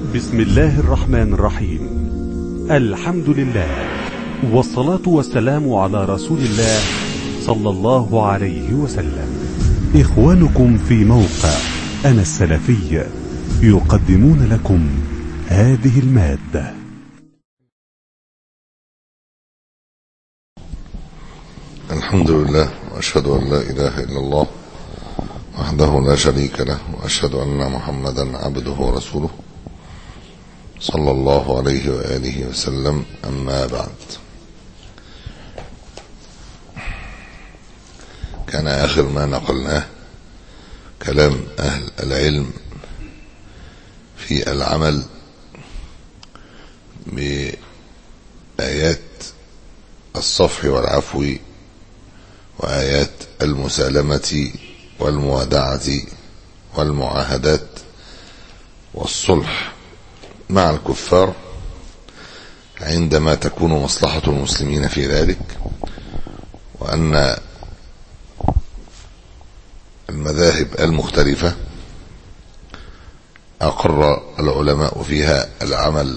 بسم الله الرحمن الرحيم الحمد لله والصلاة والسلام على رسول الله صلى الله عليه وسلم إخوانكم في موقع أنا السلفي يقدمون لكم هذه المادة الحمد لله وأشهد أن لا إله إلا الله وحده لا شريك له وأشهد أن محمدا عبده ورسوله صلى الله عليه وآله وسلم أما بعد كان آخر ما نقلناه كلام أهل العلم في العمل بآيات الصفح والعفو وآيات المسالمة والموادعة والمعاهدات والصلح مع الكفار عندما تكون مصلحة المسلمين في ذلك وأن المذاهب المختلفة أقر العلماء فيها العمل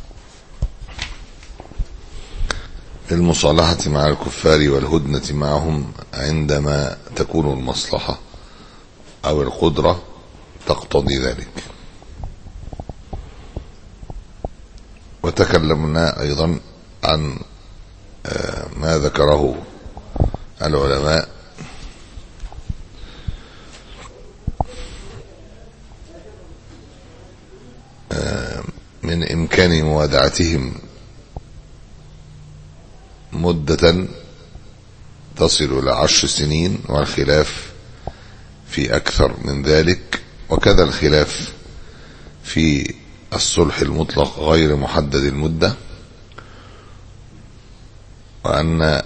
بالمصالحة مع الكفار والهدنة معهم عندما تكون المصلحة أو القدرة تقتضي ذلك وتكلمنا أيضا عن ما ذكره العلماء من إمكان موادعتهم مدة تصل إلى عشر سنين والخلاف في أكثر من ذلك وكذا الخلاف في الصلح المطلق غير محدد المدة وأن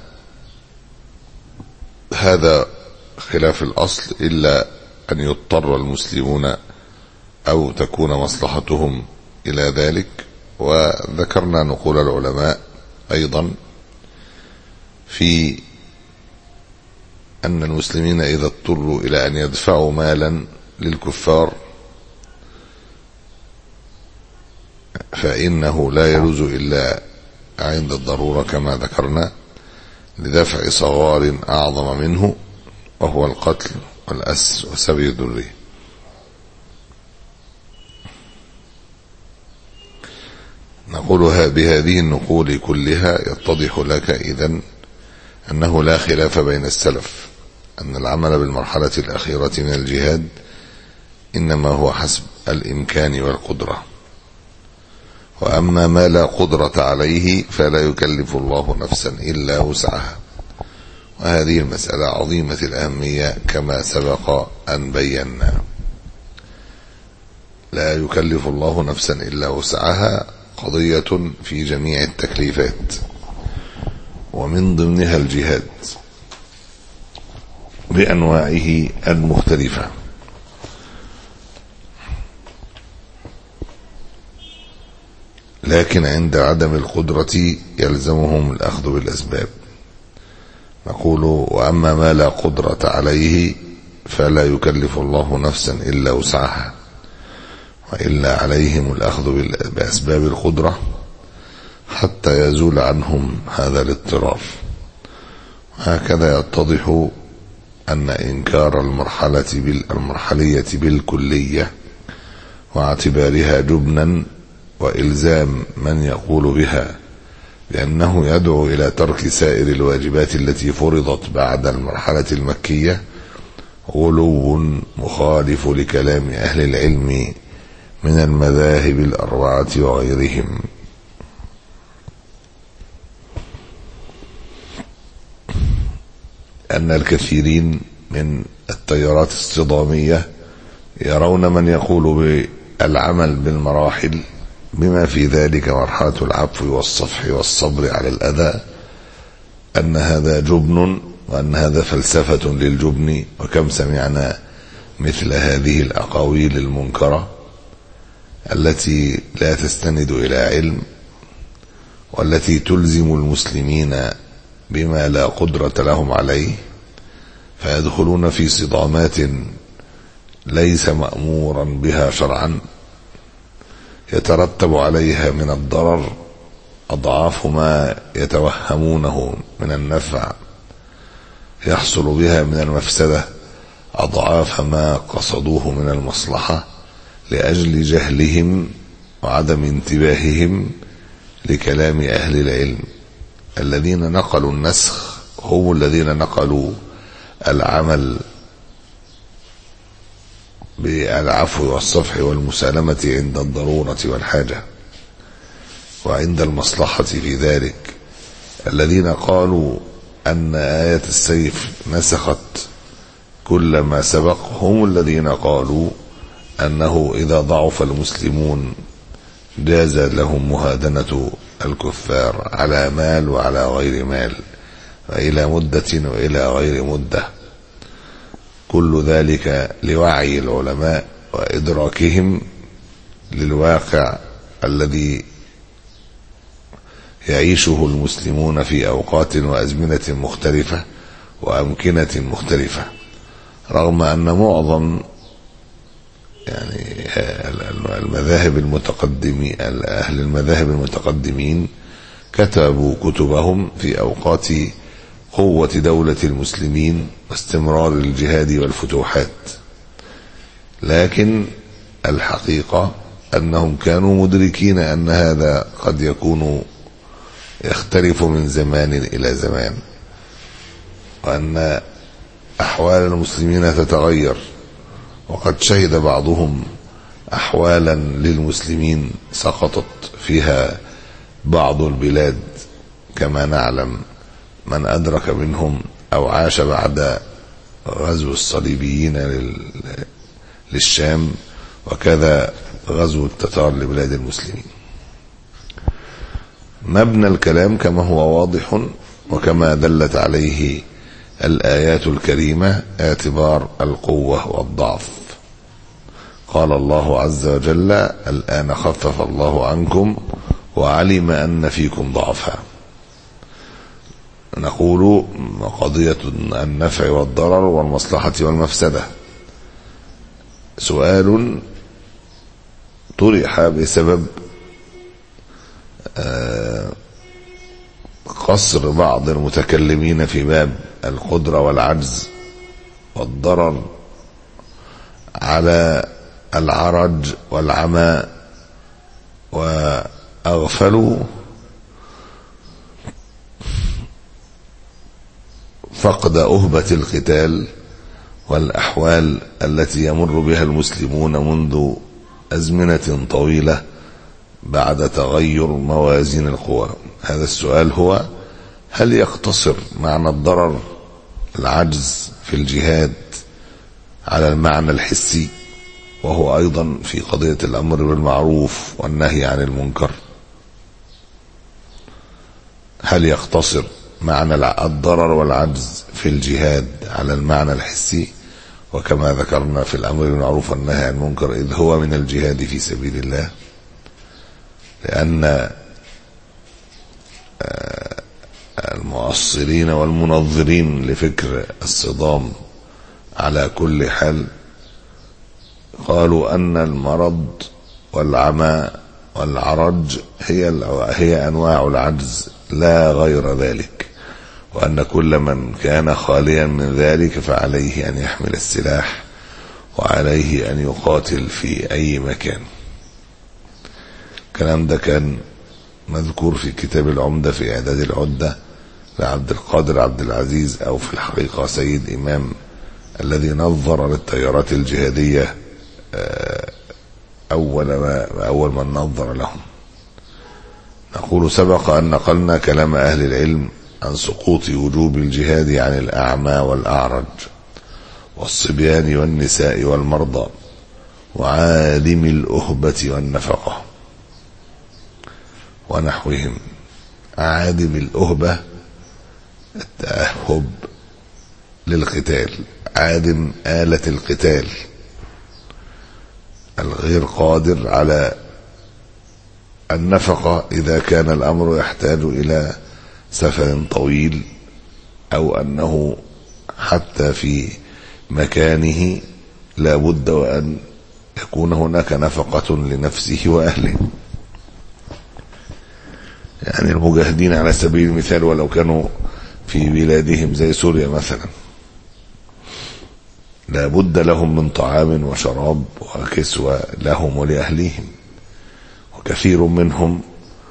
هذا خلاف الأصل إلا أن يضطر المسلمون أو تكون مصلحتهم إلى ذلك وذكرنا نقول العلماء أيضا في أن المسلمين إذا اضطروا إلى أن يدفعوا مالا للكفار فإنه لا يجوز إلا عند الضرورة كما ذكرنا لدفع صغار أعظم منه وهو القتل والأسر وسبي الذرية نقولها بهذه النقول كلها يتضح لك إذن أنه لا خلاف بين السلف أن العمل بالمرحلة الأخيرة من الجهاد إنما هو حسب الإمكان والقدرة وأما ما لا قدرة عليه فلا يكلف الله نفسا إلا وسعها وهذه المسألة عظيمة الأهمية كما سبق أن بينا لا يكلف الله نفسا إلا وسعها قضية في جميع التكليفات ومن ضمنها الجهاد بأنواعه المختلفة لكن عند عدم القدرة يلزمهم الأخذ بالأسباب نقول وأما ما لا قدرة عليه فلا يكلف الله نفسا إلا وسعها وإلا عليهم الأخذ بأسباب القدرة حتى يزول عنهم هذا الاضطرار هكذا يتضح أن إنكار المرحلة بالمرحلية بالكلية واعتبارها جبنا وإلزام من يقول بها لأنه يدعو إلى ترك سائر الواجبات التي فرضت بعد المرحلة المكية غلو مخالف لكلام أهل العلم من المذاهب الأربعة وغيرهم أن الكثيرين من التيارات الصدامية يرون من يقول بالعمل بالمراحل بما في ذلك مرحلة العفو والصفح والصبر على الأذى أن هذا جبن وأن هذا فلسفة للجبن وكم سمعنا مثل هذه الأقاويل المنكرة التي لا تستند إلى علم والتي تلزم المسلمين بما لا قدرة لهم عليه فيدخلون في صدامات ليس مأمورا بها شرعا يترتب عليها من الضرر أضعاف ما يتوهمونه من النفع يحصل بها من المفسدة أضعاف ما قصدوه من المصلحة لأجل جهلهم وعدم انتباههم لكلام أهل العلم الذين نقلوا النسخ هم الذين نقلوا العمل بالعفو والصفح والمسالمة عند الضرورة والحاجة وعند المصلحة في ذلك الذين قالوا أن آية السيف نسخت كل ما سبق هم الذين قالوا أنه إذا ضعف المسلمون جاز لهم مهادنة الكفار على مال وعلى غير مال وإلى مدة وإلى غير مدة كل ذلك لوعي العلماء وإدراكهم للواقع الذي يعيشه المسلمون في أوقات وأزمنة مختلفة وأمكنة مختلفة رغم أن معظم يعني المذاهب المتقدمين أهل المذاهب المتقدمين كتبوا كتبهم في أوقات قوة دولة المسلمين واستمرار الجهاد والفتوحات لكن الحقيقة أنهم كانوا مدركين أن هذا قد يكون يختلف من زمان إلى زمان وأن أحوال المسلمين تتغير وقد شهد بعضهم أحوالا للمسلمين سقطت فيها بعض البلاد كما نعلم من أدرك منهم أو عاش بعد غزو الصليبيين للشام وكذا غزو التتار لبلاد المسلمين مبنى الكلام كما هو واضح وكما دلت عليه الآيات الكريمة اعتبار القوة والضعف قال الله عز وجل الآن خفف الله عنكم وعلم أن فيكم ضعفا نقول قضية النفع والضرر والمصلحة والمفسدة سؤال طرح بسبب قصر بعض المتكلمين في باب القدرة والعجز والضرر على العرج والعمى وأغفلوا فقد أهبة القتال والأحوال التي يمر بها المسلمون منذ أزمنة طويلة بعد تغير موازين القوى هذا السؤال هو هل يقتصر معنى الضرر العجز في الجهاد على المعنى الحسي وهو أيضا في قضية الأمر بالمعروف والنهي عن المنكر هل يقتصر معنى الضرر والعجز في الجهاد على المعنى الحسي وكما ذكرنا في الأمر بالمعروف والنهي عن المنكر إذ هو من الجهاد في سبيل الله لأن المؤصلين والمنظرين لفكر الصدام على كل حال قالوا أن المرض والعمى والعرج هي هي أنواع العجز لا غير ذلك وأن كل من كان خاليا من ذلك فعليه أن يحمل السلاح وعليه أن يقاتل في أي مكان الكلام ده كان مذكور في كتاب العمدة في إعداد العدة لعبد القادر عبد العزيز أو في الحقيقة سيد إمام الذي نظر للتيارات الجهادية أول ما أول من نظر لهم نقول سبق أن نقلنا كلام أهل العلم عن سقوط وجوب الجهاد عن الأعمى والأعرج والصبيان والنساء والمرضى وعالم الأهبة والنفقة ونحوهم عادم الأهبة التأهب للقتال عادم آلة القتال الغير قادر على النفقة إذا كان الأمر يحتاج إلى سفر طويل أو أنه حتى في مكانه لا بد وأن يكون هناك نفقة لنفسه وأهله يعني المجاهدين على سبيل المثال ولو كانوا في بلادهم زي سوريا مثلا لا بد لهم من طعام وشراب وكسوة لهم ولأهليهم وكثير منهم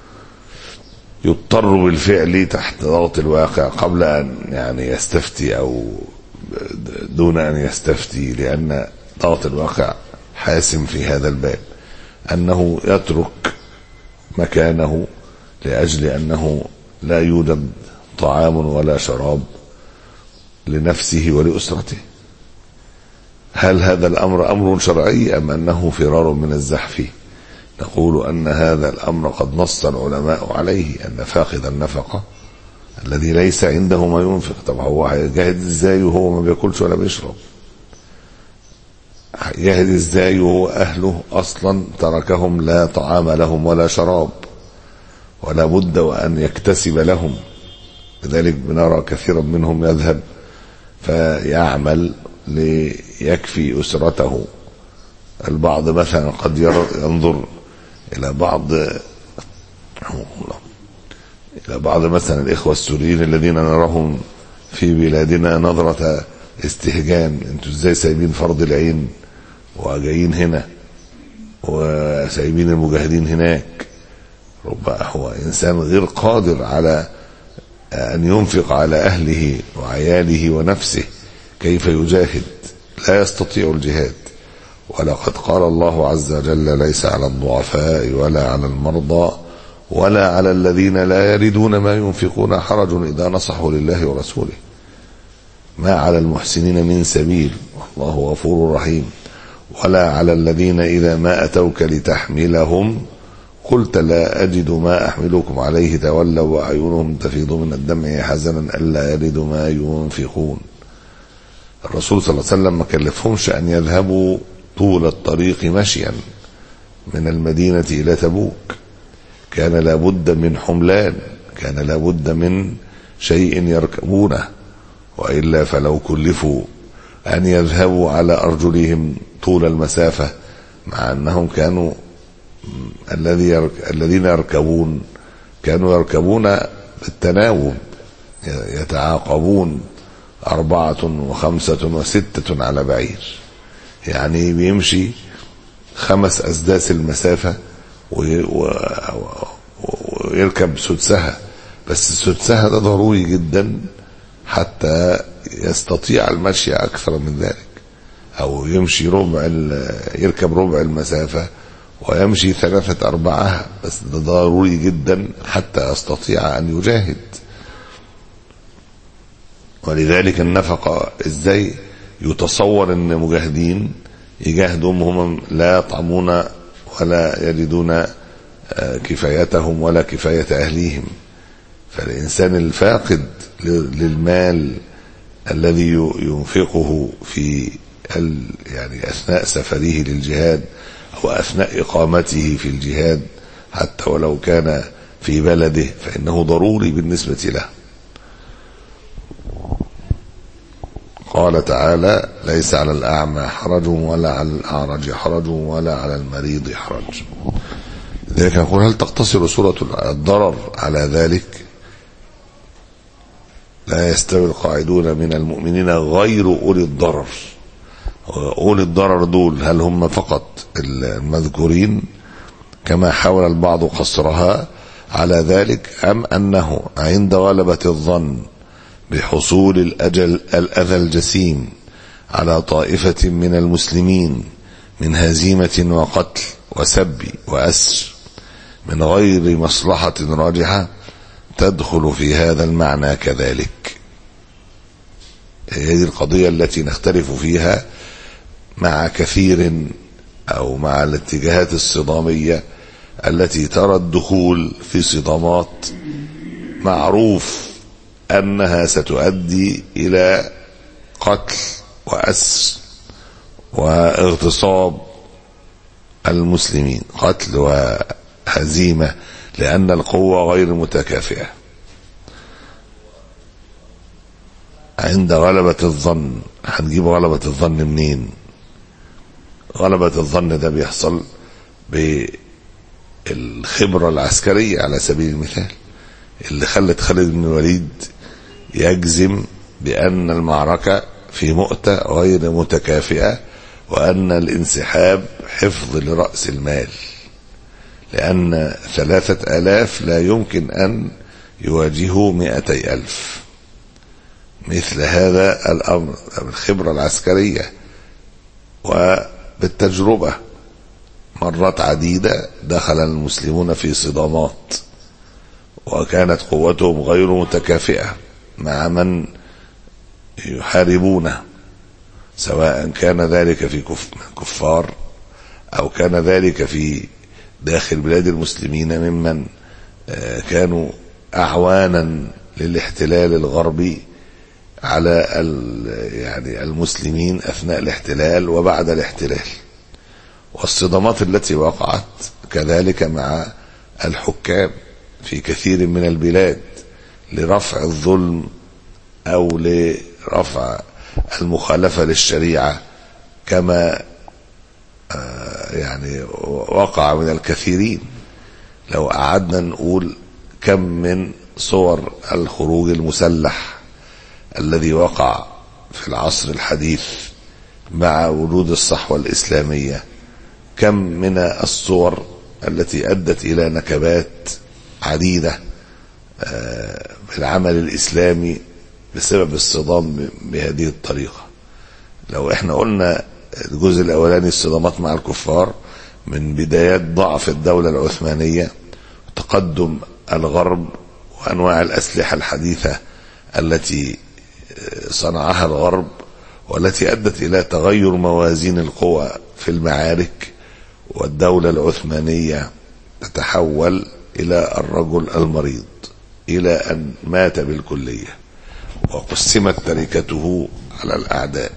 يضطر بالفعل تحت ضغط الواقع قبل أن يعني يستفتي أو دون أن يستفتي لأن ضغط الواقع حاسم في هذا الباب أنه يترك مكانه لأجل أنه لا يوجد طعام ولا شراب لنفسه ولأسرته هل هذا الأمر أمر شرعي أم أنه فرار من الزحف نقول أن هذا الأمر قد نص العلماء عليه أن فاقد النفقة الذي ليس عنده ما ينفق طب هو هيجاهد ازاي وهو ما بياكلش ولا بيشرب هيجاهد ازاي وهو أهله أصلا تركهم لا طعام لهم ولا شراب ولا بد وأن يكتسب لهم لذلك بنرى كثيرا منهم يذهب فيعمل ليكفي أسرته البعض مثلا قد ينظر إلى بعض إلى بعض مثلا الإخوة السوريين الذين نراهم في بلادنا نظرة استهجان انتوا ازاي سايبين فرض العين وجايين هنا وسايبين المجاهدين هناك رب هو إنسان غير قادر على أن ينفق على أهله وعياله ونفسه كيف يجاهد لا يستطيع الجهاد ولقد قال الله عز وجل ليس على الضعفاء ولا على المرضى ولا على الذين لا يردون ما ينفقون حرج إذا نصحوا لله ورسوله ما على المحسنين من سبيل والله غفور رحيم ولا على الذين إذا ما أتوك لتحملهم قلت لا أجد ما أحملكم عليه تولوا وأعينهم تفيض من الدمع حزنا ألا يجدوا ما ينفقون الرسول صلى الله عليه وسلم ما كلفهمش أن يذهبوا طول الطريق مشيا من المدينة إلى تبوك كان لابد من حملان كان لابد من شيء يركبونه وإلا فلو كلفوا أن يذهبوا على أرجلهم طول المسافة مع أنهم كانوا الذي يرك... الذين يركبون كانوا يركبون بالتناوب يتعاقبون أربعة وخمسة وستة على بعير يعني بيمشي خمس أسداس المسافة وي... و... ويركب سدسها بس سدسها ده ضروري جدا حتى يستطيع المشي أكثر من ذلك أو يمشي ربع ال... يركب ربع المسافة ويمشي ثلاثة أرباعها بس ده ضروري جدا حتى يستطيع أن يجاهد ولذلك النفقة ازاي يتصور ان مجاهدين يجاهدوا هم لا يطعمون ولا يجدون كفايتهم ولا كفاية أهليهم فالإنسان الفاقد للمال الذي ينفقه في يعني أثناء سفره للجهاد أو أثناء إقامته في الجهاد حتى ولو كان في بلده فإنه ضروري بالنسبة له قال تعالى ليس على الأعمى حرج ولا على الأعرج حرج ولا على المريض حرج لذلك نقول هل تقتصر سورة الضرر على ذلك لا يستوي القاعدون من المؤمنين غير أولي الضرر أولي الضرر دول هل هم فقط المذكورين كما حاول البعض قصرها على ذلك أم أنه عند غلبة الظن بحصول الأجل الأذى الجسيم على طائفة من المسلمين من هزيمة وقتل وسب وأسر من غير مصلحة راجحة تدخل في هذا المعنى كذلك هذه القضية التي نختلف فيها مع كثير أو مع الاتجاهات الصدامية التي ترى الدخول في صدامات معروف أنها ستؤدي إلى قتل وأسر واغتصاب المسلمين قتل وهزيمة لأن القوة غير متكافئة عند غلبة الظن هنجيب غلبة الظن منين غلبة الظن ده بيحصل بالخبرة العسكرية على سبيل المثال اللي خلت خالد بن الوليد يجزم بأن المعركة في مؤتة غير متكافئة وأن الانسحاب حفظ لرأس المال لأن ثلاثة آلاف لا يمكن أن يواجهوا مئتي ألف مثل هذا الأمر بالخبرة العسكرية وبالتجربة مرات عديدة دخل المسلمون في صدامات وكانت قوتهم غير متكافئة مع من يحاربونه سواء كان ذلك في كفار أو كان ذلك في داخل بلاد المسلمين ممن كانوا أعوانا للاحتلال الغربي على يعني المسلمين أثناء الاحتلال وبعد الاحتلال والصدمات التي وقعت كذلك مع الحكام في كثير من البلاد لرفع الظلم أو لرفع المخالفة للشريعة كما يعني وقع من الكثيرين لو قعدنا نقول كم من صور الخروج المسلح الذي وقع في العصر الحديث مع وجود الصحوة الإسلامية كم من الصور التي أدت إلى نكبات عديدة في العمل الإسلامي بسبب الصدام بهذه الطريقة لو احنا قلنا الجزء الأولاني الصدامات مع الكفار من بدايات ضعف الدولة العثمانية تقدم الغرب وأنواع الأسلحة الحديثة التي صنعها الغرب والتي أدت إلى تغير موازين القوى في المعارك والدولة العثمانية تتحول إلى الرجل المريض إلى أن مات بالكلية وقسمت تركته على الأعداء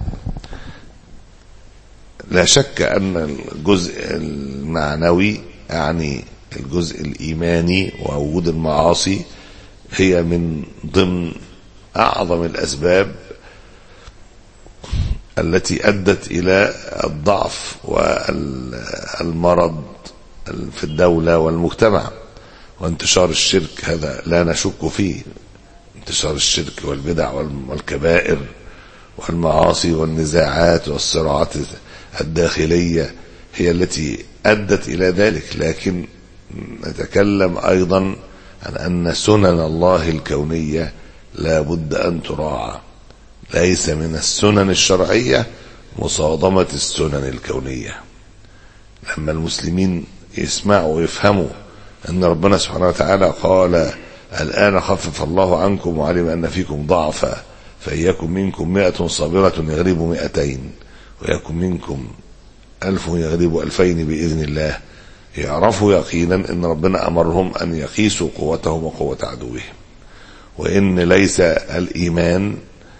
لا شك أن الجزء المعنوي يعني الجزء الإيماني ووجود المعاصي هي من ضمن أعظم الأسباب التي أدت إلى الضعف والمرض في الدولة والمجتمع وانتشار الشرك هذا لا نشك فيه انتشار الشرك والبدع والكبائر والمعاصي والنزاعات والصراعات الداخلية هي التي أدت إلى ذلك لكن نتكلم أيضا عن أن سنن الله الكونية لا بد أن تراعى ليس من السنن الشرعية مصادمة السنن الكونية لما المسلمين يسمعوا ويفهموا أن ربنا سبحانه وتعالى قال الآن خفف الله عنكم وعلم أن فيكم ضعفا فإيكم منكم مئة صابرة يغلب مئتين ويكن منكم ألف يغلب ألفين بإذن الله يعرفوا يقينا أن ربنا أمرهم أن يقيسوا قوتهم وقوة عدوهم وإن ليس الإيمان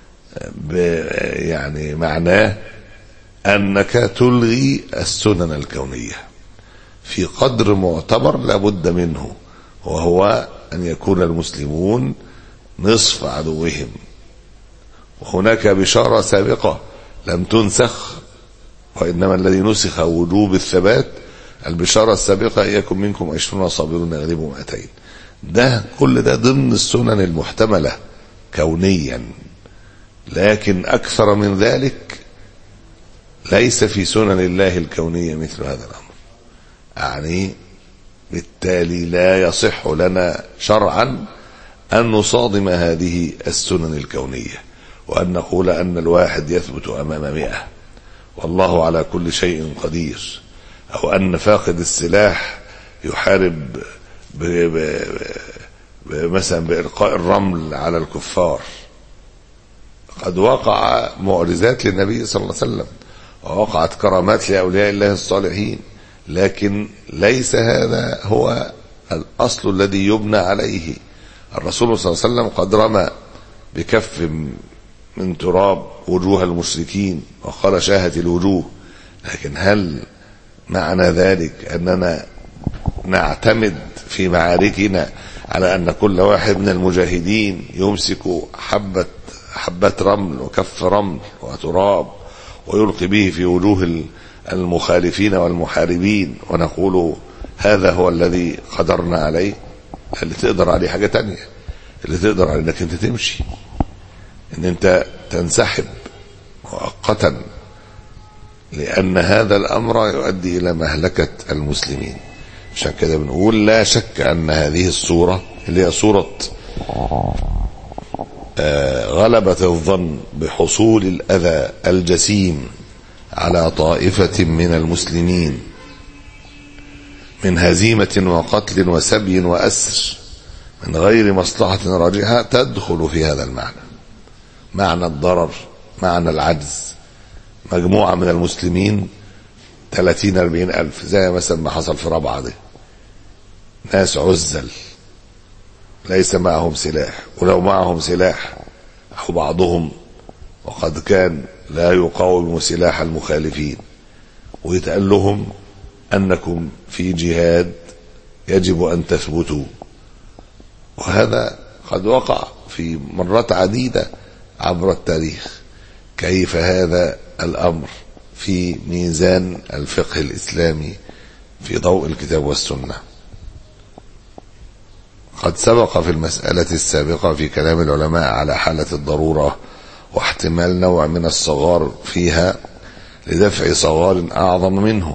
يعني معناه أنك تلغي السنن الكونية في قدر معتبر لابد منه وهو أن يكون المسلمون نصف عدوهم وهناك بشارة سابقة لم تنسخ وإنما الذي نسخ وجوب الثبات البشارة السابقة يكن منكم عشرون صابرون يغلبوا مئتين ده كل ده ضمن السنن المحتملة كونيا لكن أكثر من ذلك ليس في سنن الله الكونية مثل هذا الأمر يعني بالتالي لا يصح لنا شرعا أن نصادم هذه السنن الكونية وأن نقول أن الواحد يثبت أمام مئة والله على كل شيء قدير أو أن فاقد السلاح يحارب ب ب ب مثلا بإلقاء الرمل على الكفار قد وقع معجزات للنبي صلى الله عليه وسلم ووقعت كرامات لأولياء الله الصالحين لكن ليس هذا هو الأصل الذي يبنى عليه الرسول صلى الله عليه وسلم قد رمى بكف من تراب وجوه المشركين وقال شاهت الوجوه لكن هل معنى ذلك أننا نعتمد في معاركنا على أن كل واحد من المجاهدين يمسك حبة حبات رمل وكف رمل وتراب ويلقي به في وجوه المخالفين والمحاربين ونقول هذا هو الذي قدرنا عليه اللي تقدر عليه حاجة تانية اللي تقدر عليه انك انت تمشي ان انت تنسحب مؤقتا لان هذا الامر يؤدي الى مهلكة المسلمين عشان كده بنقول لا شك ان هذه الصورة اللي هي صورة آه غلبة الظن بحصول الاذى الجسيم على طائفة من المسلمين من هزيمة وقتل وسبي وأسر من غير مصلحة راجحة تدخل في هذا المعنى معنى الضرر معنى العجز مجموعة من المسلمين 30 40 ألف زي مثلا ما حصل في رابعة دي ناس عزل ليس معهم سلاح ولو معهم سلاح أو بعضهم وقد كان لا يقاوم سلاح المخالفين ويتقال لهم أنكم في جهاد يجب أن تثبتوا وهذا قد وقع في مرات عديدة عبر التاريخ كيف هذا الأمر في ميزان الفقه الإسلامي في ضوء الكتاب والسنة قد سبق في المسألة السابقة في كلام العلماء على حالة الضرورة واحتمال نوع من الصغار فيها لدفع صغار أعظم منه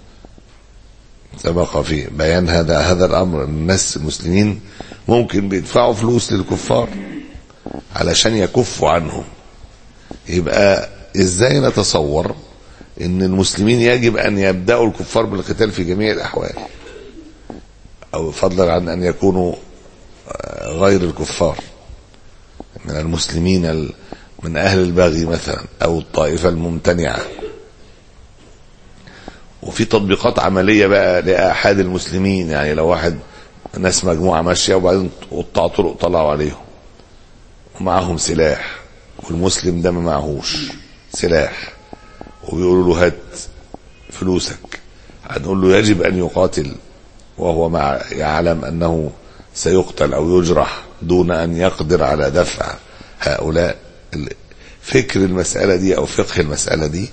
سبق في بيان هذا هذا الأمر الناس المسلمين ممكن بيدفعوا فلوس للكفار علشان يكفوا عنهم يبقى ازاي نتصور ان المسلمين يجب ان يبداوا الكفار بالقتال في جميع الاحوال او فضلا عن ان يكونوا غير الكفار من المسلمين من اهل البغي مثلا او الطائفه الممتنعه وفي تطبيقات عمليه بقى لاحاد المسلمين يعني لو واحد ناس مجموعه ماشيه وبعدين قطاع طرق طلعوا عليهم ومعهم سلاح والمسلم ده ما معهوش سلاح وبيقولوا له هات فلوسك هنقول له يجب ان يقاتل وهو مع يعلم انه سيقتل او يجرح دون ان يقدر على دفع هؤلاء فكر المسألة دي او فقه المسألة دي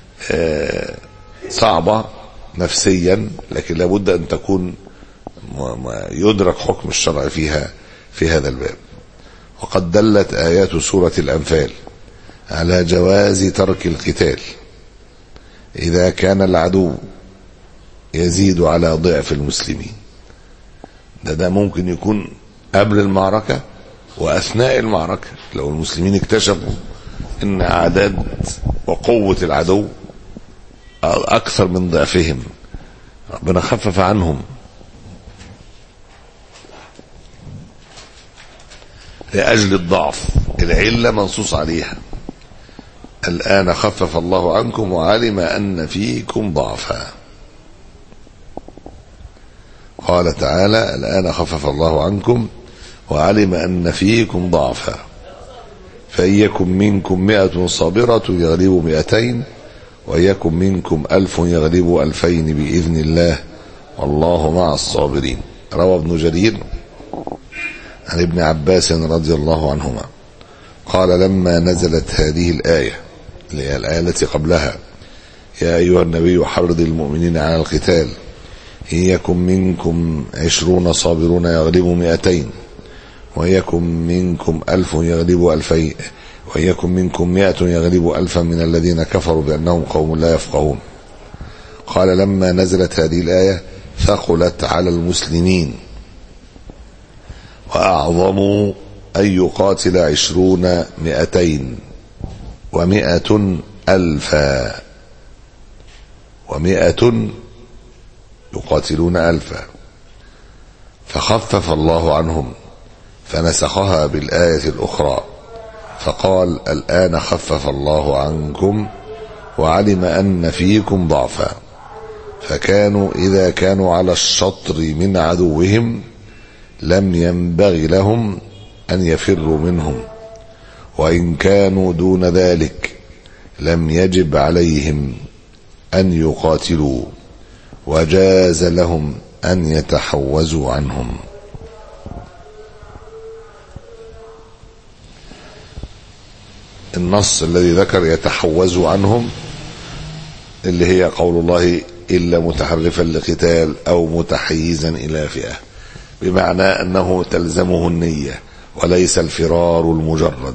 صعبة نفسيا لكن لابد ان تكون يدرك حكم الشرع فيها في هذا الباب وقد دلت آيات سورة الأنفال على جواز ترك القتال إذا كان العدو يزيد على ضعف المسلمين ده ده ممكن يكون قبل المعركة وأثناء المعركة لو المسلمين اكتشفوا أن أعداد وقوة العدو أكثر من ضعفهم ربنا خفف عنهم لأجل الضعف العلة منصوص عليها الآن خفف الله عنكم وعلم أن فيكم ضعفا قال تعالى الآن خفف الله عنكم وعلم أن فيكم ضعفا فإن يكن منكم مئة صابرة يغلب مئتين وإن يكن منكم ألف يغلب ألفين بإذن الله والله مع الصابرين روى ابن جرير عن ابن عباس رضي الله عنهما قال لما نزلت هذه الآية اللي هي الآية التي قبلها يا أيها النبي حرض المؤمنين على القتال إن يكن منكم عشرون صابرون يغلبوا مئتين وإن يكن منكم ألف يغلبوا ألفين وإن يكن منكم مئة يغلبوا ألفا من الذين كفروا بأنهم قوم لا يفقهون قال لما نزلت هذه الآية ثقلت على المسلمين وأعظموا أن يقاتل عشرون مئتين ومئة ألفا ومئة يقاتلون ألفا فخفف الله عنهم فنسخها بالآية الأخرى فقال الآن خفف الله عنكم وعلم أن فيكم ضعفا فكانوا إذا كانوا على الشطر من عدوهم لم ينبغي لهم أن يفروا منهم وإن كانوا دون ذلك لم يجب عليهم أن يقاتلوا وجاز لهم أن يتحوزوا عنهم النص الذي ذكر يتحوزوا عنهم اللي هي قول الله إلا متحرفا لقتال أو متحيزا إلى فئة بمعنى أنه تلزمه النية وليس الفرار المجرد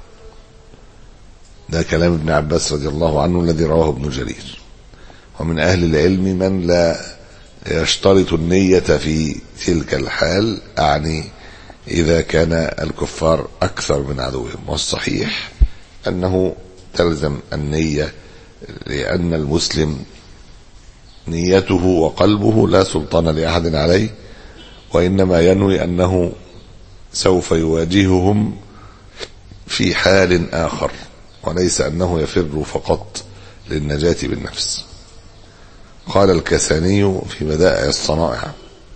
ده كلام ابن عباس رضي الله عنه الذي رواه ابن جرير ومن أهل العلم من لا يشترط النية في تلك الحال أعني إذا كان الكفار أكثر من عدوهم والصحيح أنه تلزم النية لأن المسلم نيته وقلبه لا سلطان لأحد عليه وإنما ينوي أنه سوف يواجههم في حال آخر وليس أنه يفر فقط للنجاة بالنفس قال الكساني في بدائع الصنائع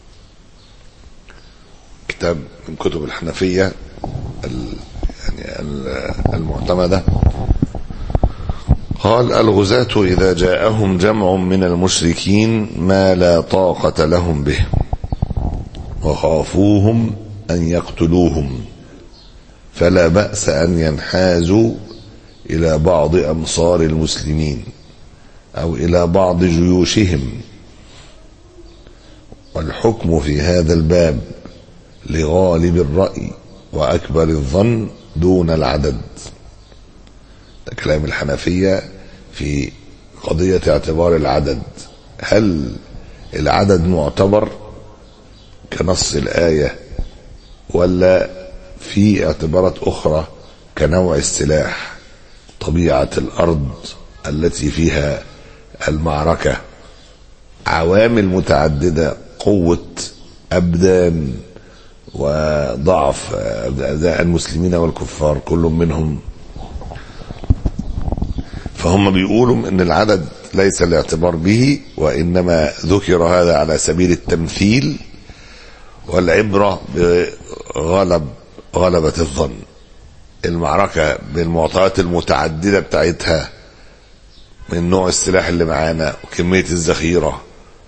كتاب من كتب الحنفية يعني المعتمدة قال الغزاة إذا جاءهم جمع من المشركين ما لا طاقة لهم به وخافوهم أن يقتلوهم فلا بأس أن ينحازوا إلى بعض أمصار المسلمين أو إلى بعض جيوشهم والحكم في هذا الباب لغالب الرأي وأكبر الظن دون العدد ده كلام الحنفية في قضية اعتبار العدد هل العدد معتبر كنص الآية ولا في اعتبارات أخرى كنوع السلاح طبيعة الأرض التي فيها المعركة عوامل متعددة قوة أبدان وضعف أبداء المسلمين والكفار كل منهم فهم بيقولوا ان العدد ليس الاعتبار به وانما ذكر هذا على سبيل التمثيل والعبرة بغلب غلبة الظن المعركة بالمعطيات المتعددة بتاعتها من نوع السلاح اللي معانا وكمية الذخيرة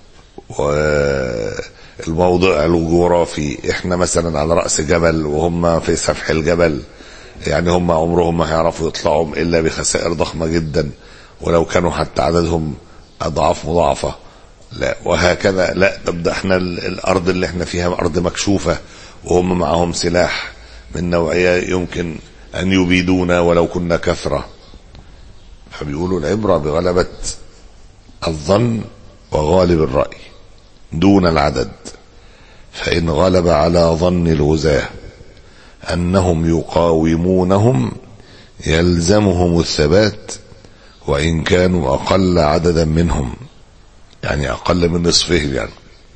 والموضع الجغرافي احنا مثلا على رأس جبل وهم في سفح الجبل يعني هم عمرهم ما هيعرفوا يطلعوا الا بخسائر ضخمه جدا ولو كانوا حتى عددهم اضعاف مضاعفه لا وهكذا لا طب ده احنا الارض اللي احنا فيها ارض مكشوفه وهم معهم سلاح من نوعيه يمكن ان يبيدونا ولو كنا كثره فبيقولوا العبره بغلبه الظن وغالب الراي دون العدد فان غلب على ظن الغزاه انهم يقاومونهم يلزمهم الثبات وان كانوا اقل عددا منهم يعني اقل من نصفهم يعني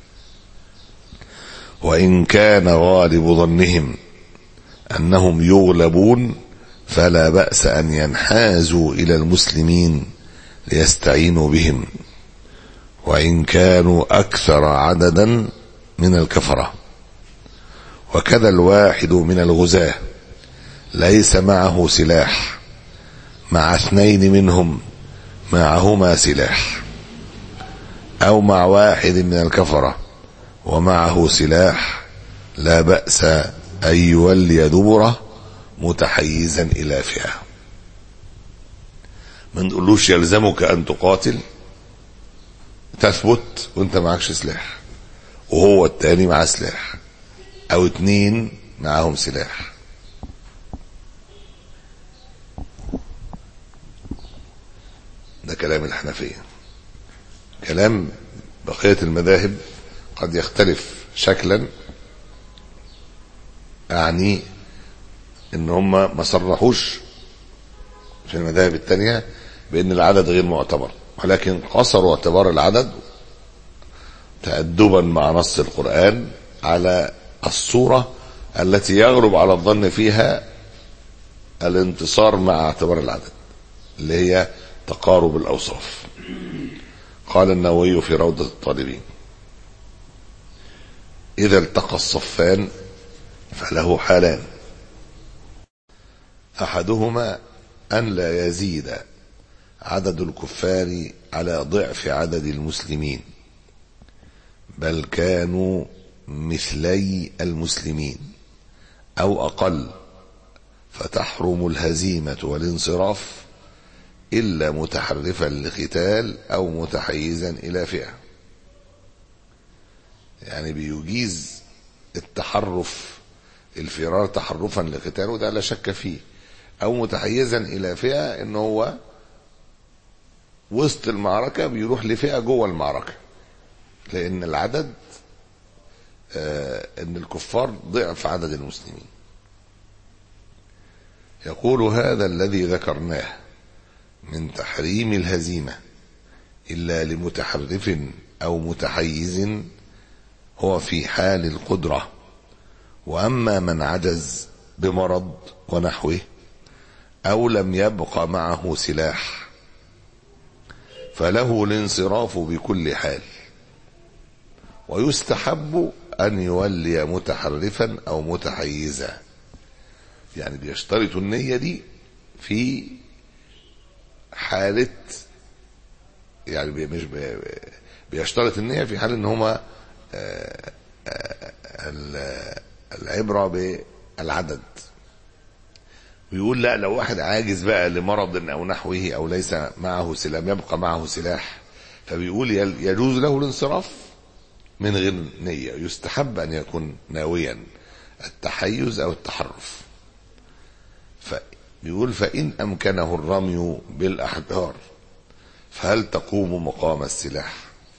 وان كان غالب ظنهم انهم يغلبون فلا باس ان ينحازوا الى المسلمين ليستعينوا بهم وان كانوا اكثر عددا من الكفره وكذا الواحد من الغزاة ليس معه سلاح مع اثنين منهم معهما سلاح او مع واحد من الكفرة ومعه سلاح لا بأس ان يولي دبره متحيزا الى فئة ما نقولوش يلزمك ان تقاتل تثبت وانت معكش سلاح وهو التاني معاه سلاح او اتنين معاهم سلاح ده كلام الحنفية كلام بقية المذاهب قد يختلف شكلا يعني ان هم ما صرحوش في المذاهب التانية بان العدد غير معتبر ولكن قصروا اعتبار العدد تأدبا مع نص القرآن على الصورة التي يغلب على الظن فيها الانتصار مع اعتبار العدد اللي هي تقارب الأوصاف قال النووي في روضة الطالبين إذا التقى الصفان فله حالان أحدهما أن لا يزيد عدد الكفار على ضعف عدد المسلمين بل كانوا مثلي المسلمين أو أقل فتحرم الهزيمة والانصراف إلا متحرفا لقتال أو متحيزا إلى فئة يعني بيجيز التحرف الفرار تحرفا لقتال وده لا شك فيه أو متحيزا إلى فئة إن هو وسط المعركة بيروح لفئة جوه المعركة لأن العدد آه إن الكفار ضعف عدد المسلمين يقول هذا الذي ذكرناه من تحريم الهزيمة إلا لمتحرف أو متحيز هو في حال القدرة وأما من عجز بمرض ونحوه أو لم يبق معه سلاح فله الانصراف بكل حال ويستحب أن يولي متحرفا أو متحيزا يعني بيشترط النية دي في حالة يعني مش بيشترط النية في حال ان هما العبرة بالعدد ويقول لا لو واحد عاجز بقى لمرض او نحوه او ليس معه سلاح يبقى معه سلاح فبيقول يجوز له الانصراف من غير نية يستحب ان يكون ناويا التحيز او التحرف فبيقول فإن أمكنه الرمي بالأحجار فهل تقوم مقام السلاح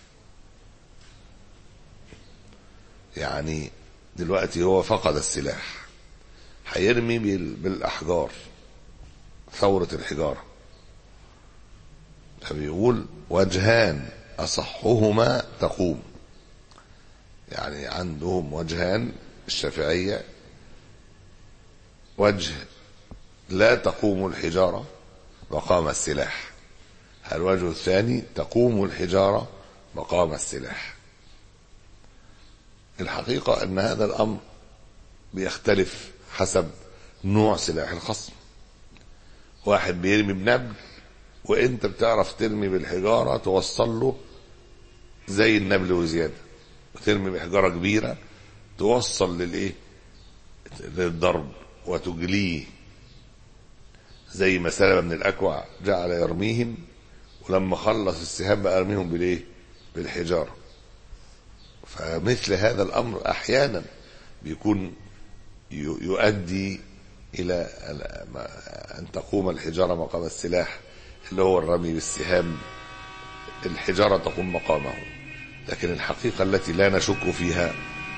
يعني دلوقتي هو فقد السلاح هيرمي بالأحجار ثورة الحجارة فبيقول وجهان أصحهما تقوم يعني عندهم وجهان الشافعية وجه لا تقوم الحجارة مقام السلاح الوجه الثاني تقوم الحجارة مقام السلاح الحقيقة أن هذا الأمر بيختلف حسب نوع سلاح الخصم واحد بيرمي بنبل وانت بتعرف ترمي بالحجارة توصل له زي النبل وزيادة وترمي بحجارة كبيرة توصل للايه للضرب وتجليه زي ما سلمة من الأكوع جعل يرميهم ولما خلص السهام بقى يرميهم بالايه بالحجارة فمثل هذا الأمر أحيانا بيكون يؤدي إلى أن تقوم الحجارة مقام السلاح اللي هو الرمي بالسهام الحجارة تقوم مقامه لكن الحقيقة التي لا نشك فيها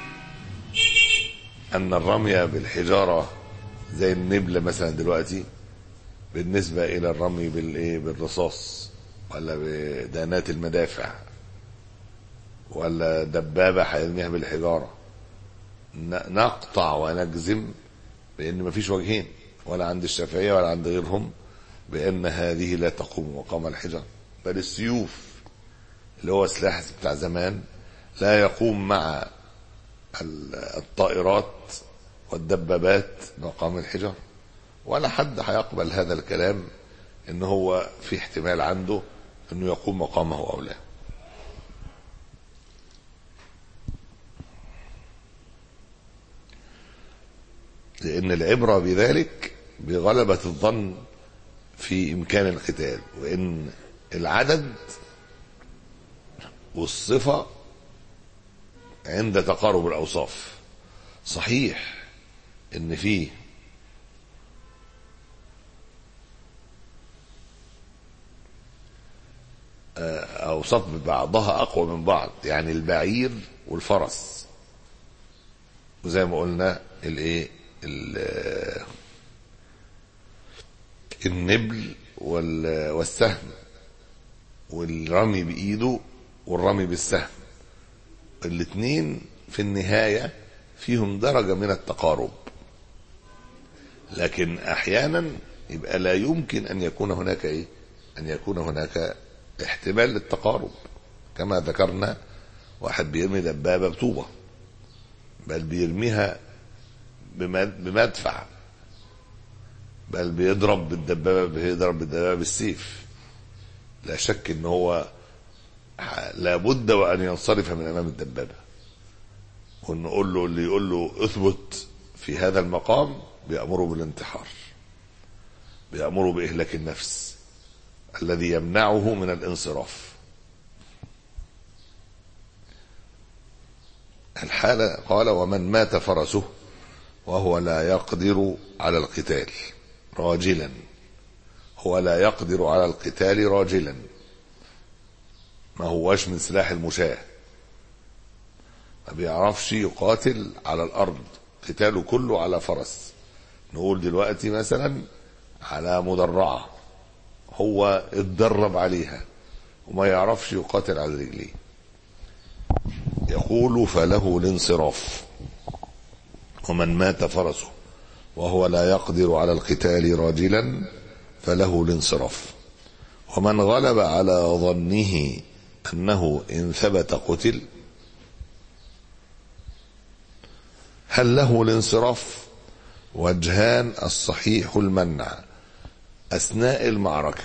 أن الرمي بالحجارة زي النبلة مثلا دلوقتي بالنسبة إلى الرمي بالإيه بالرصاص ولا بدانات المدافع ولا دبابة هيرميها بالحجارة نقطع ونجزم بأن مفيش وجهين ولا عند الشافعية ولا عند غيرهم بأن هذه لا تقوم مقام الحجارة بل السيوف اللي هو سلاح بتاع زمان لا يقوم مع الطائرات والدبابات مقام الحجارة ولا حد هيقبل هذا الكلام ان هو في احتمال عنده انه يقوم مقامه او لا لان العبرة بذلك بغلبة الظن في امكان القتال وان العدد والصفة عند تقارب الاوصاف صحيح ان فيه اوصاف بعضها اقوى من بعض يعني البعير والفرس وزي ما قلنا الايه النبل والسهم والرمي بايده والرمي بالسهم الاثنين في النهايه فيهم درجه من التقارب لكن احيانا يبقى لا يمكن ان يكون هناك ايه ان يكون هناك احتمال للتقارب كما ذكرنا واحد بيرمي دبابة بطوبة بل بيرميها بمدفع بل بيضرب بالدبابة بيضرب بالدبابة بالسيف لا شك ان هو لابد وان ينصرف من امام الدبابة ونقول له اللي يقول له اثبت في هذا المقام بيأمره بالانتحار بيأمره بإهلاك النفس الذي يمنعه من الانصراف الحالة قال ومن مات فرسه وهو لا يقدر على القتال راجلا هو لا يقدر على القتال راجلا ما هوش من سلاح المشاة ما بيعرفش يقاتل على الأرض قتاله كله على فرس نقول دلوقتي مثلا على مدرعة هو اتدرب عليها وما يعرفش يقاتل على رجليه يقول فله الانصراف ومن مات فرسه وهو لا يقدر على القتال راجلا فله الانصراف ومن غلب على ظنه أنه إن ثبت قتل هل له الانصراف وجهان الصحيح المنع أثناء المعركة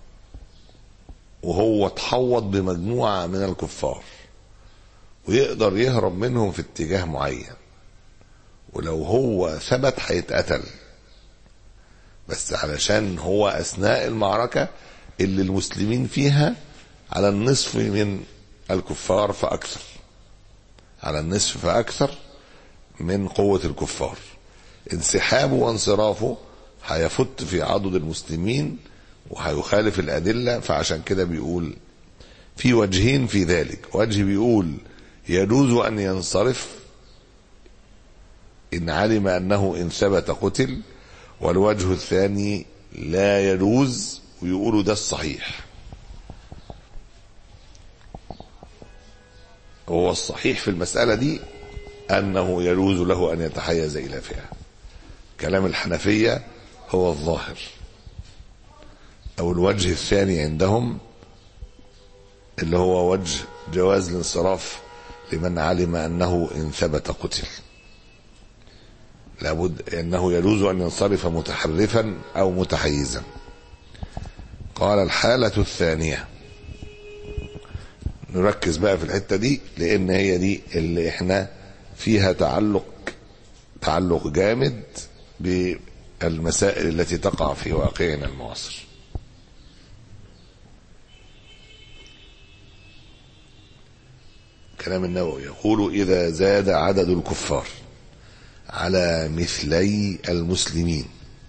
وهو تحوط بمجموعة من الكفار ويقدر يهرب منهم في اتجاه معين ولو هو ثبت هيتقتل بس علشان هو أثناء المعركة اللي المسلمين فيها على النصف من الكفار فأكثر على النصف فأكثر من قوة الكفار انسحابه وانصرافه هيفت في عضد المسلمين وهيخالف الأدلة فعشان كده بيقول في وجهين في ذلك وجه بيقول يجوز أن ينصرف إن علم أنه إن ثبت قتل والوجه الثاني لا يجوز ويقولوا ده الصحيح هو الصحيح في المسألة دي أنه يجوز له أن يتحيز إلى فئة كلام الحنفية هو الظاهر أو الوجه الثاني عندهم اللي هو وجه جواز الانصراف لمن علم أنه إن ثبت قتل لابد أنه يجوز أن ينصرف متحرفا أو متحيزا قال الحالة الثانية نركز بقى في الحتة دي لأن هي دي اللي احنا فيها تعلق تعلق جامد بالمسائل التي تقع في واقعنا المعاصر كلام النووي يقول إذا زاد عدد الكفار على مثلي المسلمين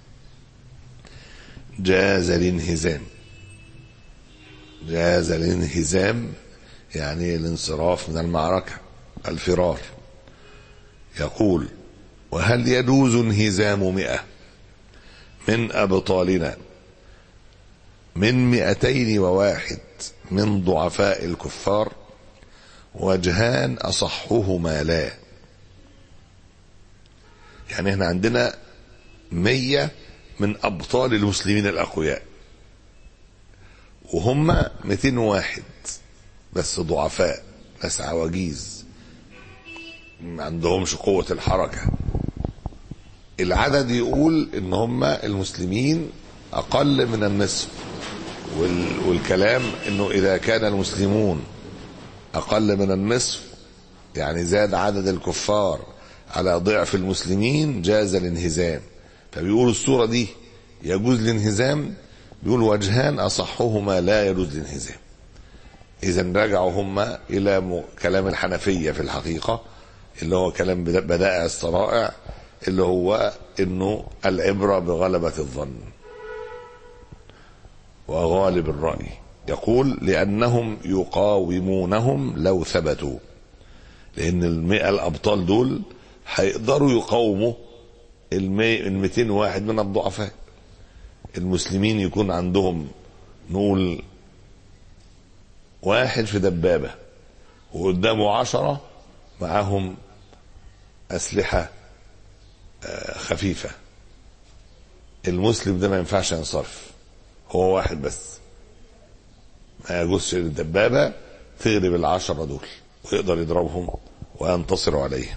جاز الانهزام جاز الانهزام يعني الانصراف من المعركة الفرار يقول وهل يجوز انهزام مئة من أبطالنا من مئتين وواحد من ضعفاء الكفار وجهان أصحهما لا يعني احنا عندنا مية من أبطال المسلمين الأقوياء وهم 200 واحد بس ضعفاء ناس عواجيز ما عندهمش قوة الحركة العدد يقول ان هم المسلمين اقل من النصف وال والكلام انه اذا كان المسلمون اقل من النصف يعني زاد عدد الكفار على ضعف المسلمين جاز الانهزام فبيقول الصورة دي يجوز الانهزام بيقول وجهان اصحهما لا يجوز الانهزام اذا رجعوا هم الى كلام الحنفية في الحقيقة اللي هو كلام بدائع الصرائع اللي هو انه العبرة بغلبة الظن وغالب الرأي يقول لأنهم يقاومونهم لو ثبتوا لأن المئة الأبطال دول هيقدروا يقاوموا المئتين واحد من الضعفاء المسلمين يكون عندهم نقول واحد في دبابة وقدامه عشرة معاهم أسلحة خفيفة المسلم ده ما ينفعش ينصرف هو واحد بس ما يجوزش الدبابة تغلب العشرة دول ويقدر يضربهم وينتصر عليهم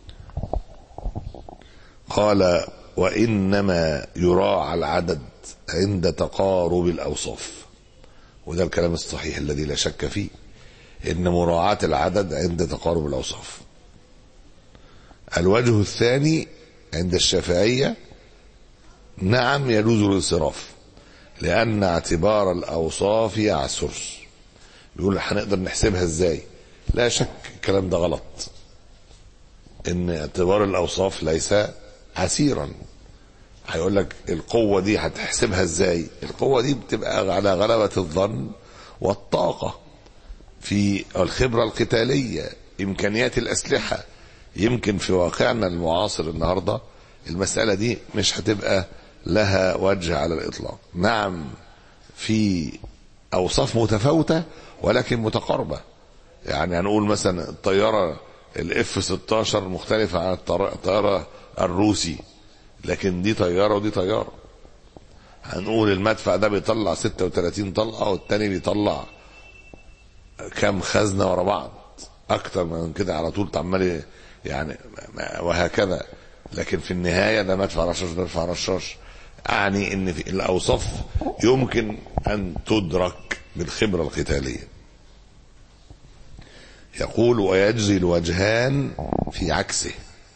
قال وإنما يراعى العدد عند تقارب الأوصاف وده الكلام الصحيح الذي لا شك فيه إن مراعاة العدد عند تقارب الأوصاف الوجه الثاني عند الشافعية نعم يجوز الانصراف لأن اعتبار الأوصاف يعسر بيقول هنقدر نحسبها ازاي لا شك الكلام ده غلط ان اعتبار الأوصاف ليس عسيرا هيقول لك القوة دي هتحسبها ازاي القوة دي بتبقى على غلبة الظن والطاقة في الخبرة القتالية إمكانيات الأسلحة يمكن في واقعنا المعاصر النهاردة المسألة دي مش هتبقى لها وجه على الإطلاق نعم في أوصاف متفاوتة ولكن متقاربة يعني هنقول مثلا الطيارة الاف 16 مختلفة عن الطيارة الروسي لكن دي طيارة ودي طيارة هنقول المدفع ده بيطلع 36 طلقة والتاني بيطلع كام خزنة ورا بعض أكتر من كده على طول عمال يعني وهكذا لكن في النهاية ده مدفع رشاش ده مدفع رشاش أعني إن في الأوصاف يمكن أن تدرك بالخبرة القتالية يقول ويجزي الوجهان في عكسه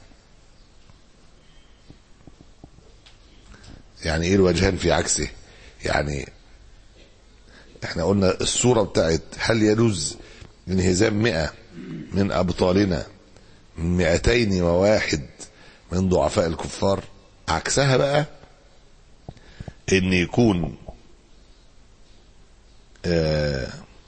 يعني ايه الوجهان في عكسه يعني احنا قلنا الصورة بتاعت هل يجوز انهزام مئة من ابطالنا من مئتين وواحد من ضعفاء الكفار عكسها بقى ان يكون آه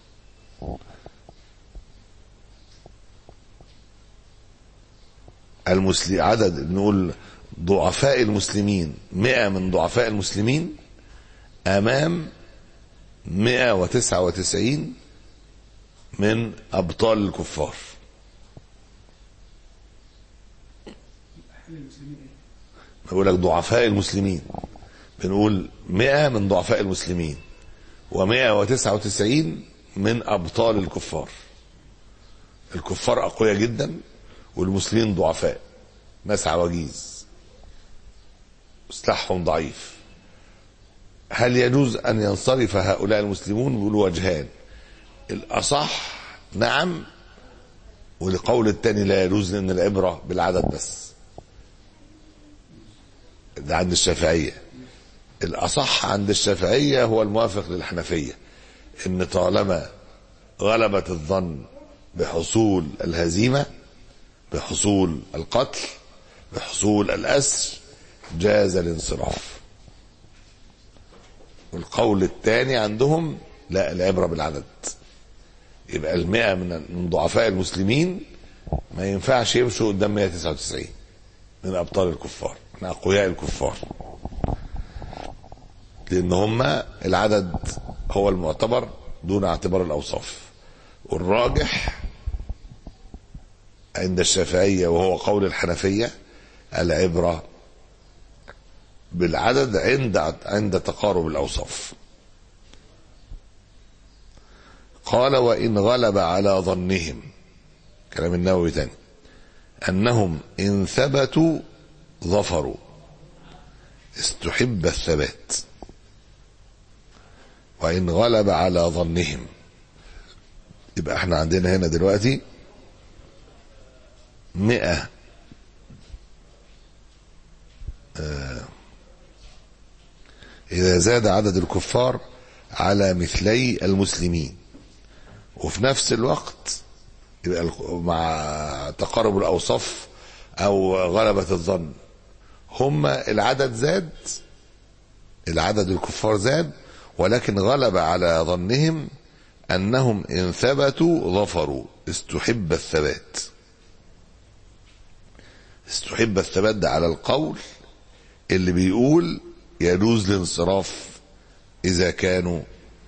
المسلم عدد نقول ضعفاء المسلمين مئة من ضعفاء المسلمين أمام مئة وتسعة وتسعين من أبطال الكفار بقول لك ضعفاء المسلمين بنقول مئة من ضعفاء المسلمين ومئة وتسعة وتسعين من أبطال الكفار الكفار أقوياء جدا والمسلمين ضعفاء ناس عواجيز سلاحهم ضعيف هل يجوز أن ينصرف هؤلاء المسلمون بيقولوا وجهان الأصح نعم والقول الثاني لا يجوز لأن العبرة بالعدد بس ده عند الشافعية الأصح عند الشافعية هو الموافق للحنفية إن طالما غلبت الظن بحصول الهزيمة بحصول القتل بحصول الأسر جاز الانصراف والقول الثاني عندهم لا العبرة بالعدد يبقى المئة من ضعفاء المسلمين ما ينفعش يمشوا قدام 199 من أبطال الكفار من أقوياء الكفار لأن هم العدد هو المعتبر دون اعتبار الأوصاف والراجح عند الشافعية وهو قول الحنفية العبرة بالعدد عند عند تقارب الأوصاف قال وإن غلب على ظنهم كلام النووي تاني أنهم إن ثبتوا ظفروا استحب الثبات وإن غلب على ظنهم يبقى احنا عندنا هنا دلوقتي مئة آه إذا زاد عدد الكفار على مثلي المسلمين وفي نفس الوقت يبقى مع تقارب الأوصاف أو غلبة الظن هم العدد زاد العدد الكفار زاد ولكن غلب على ظنهم أنهم إن ثبتوا ظفروا استحب الثبات استحب الثبات ده على القول اللي بيقول يجوز الانصراف إذا كانوا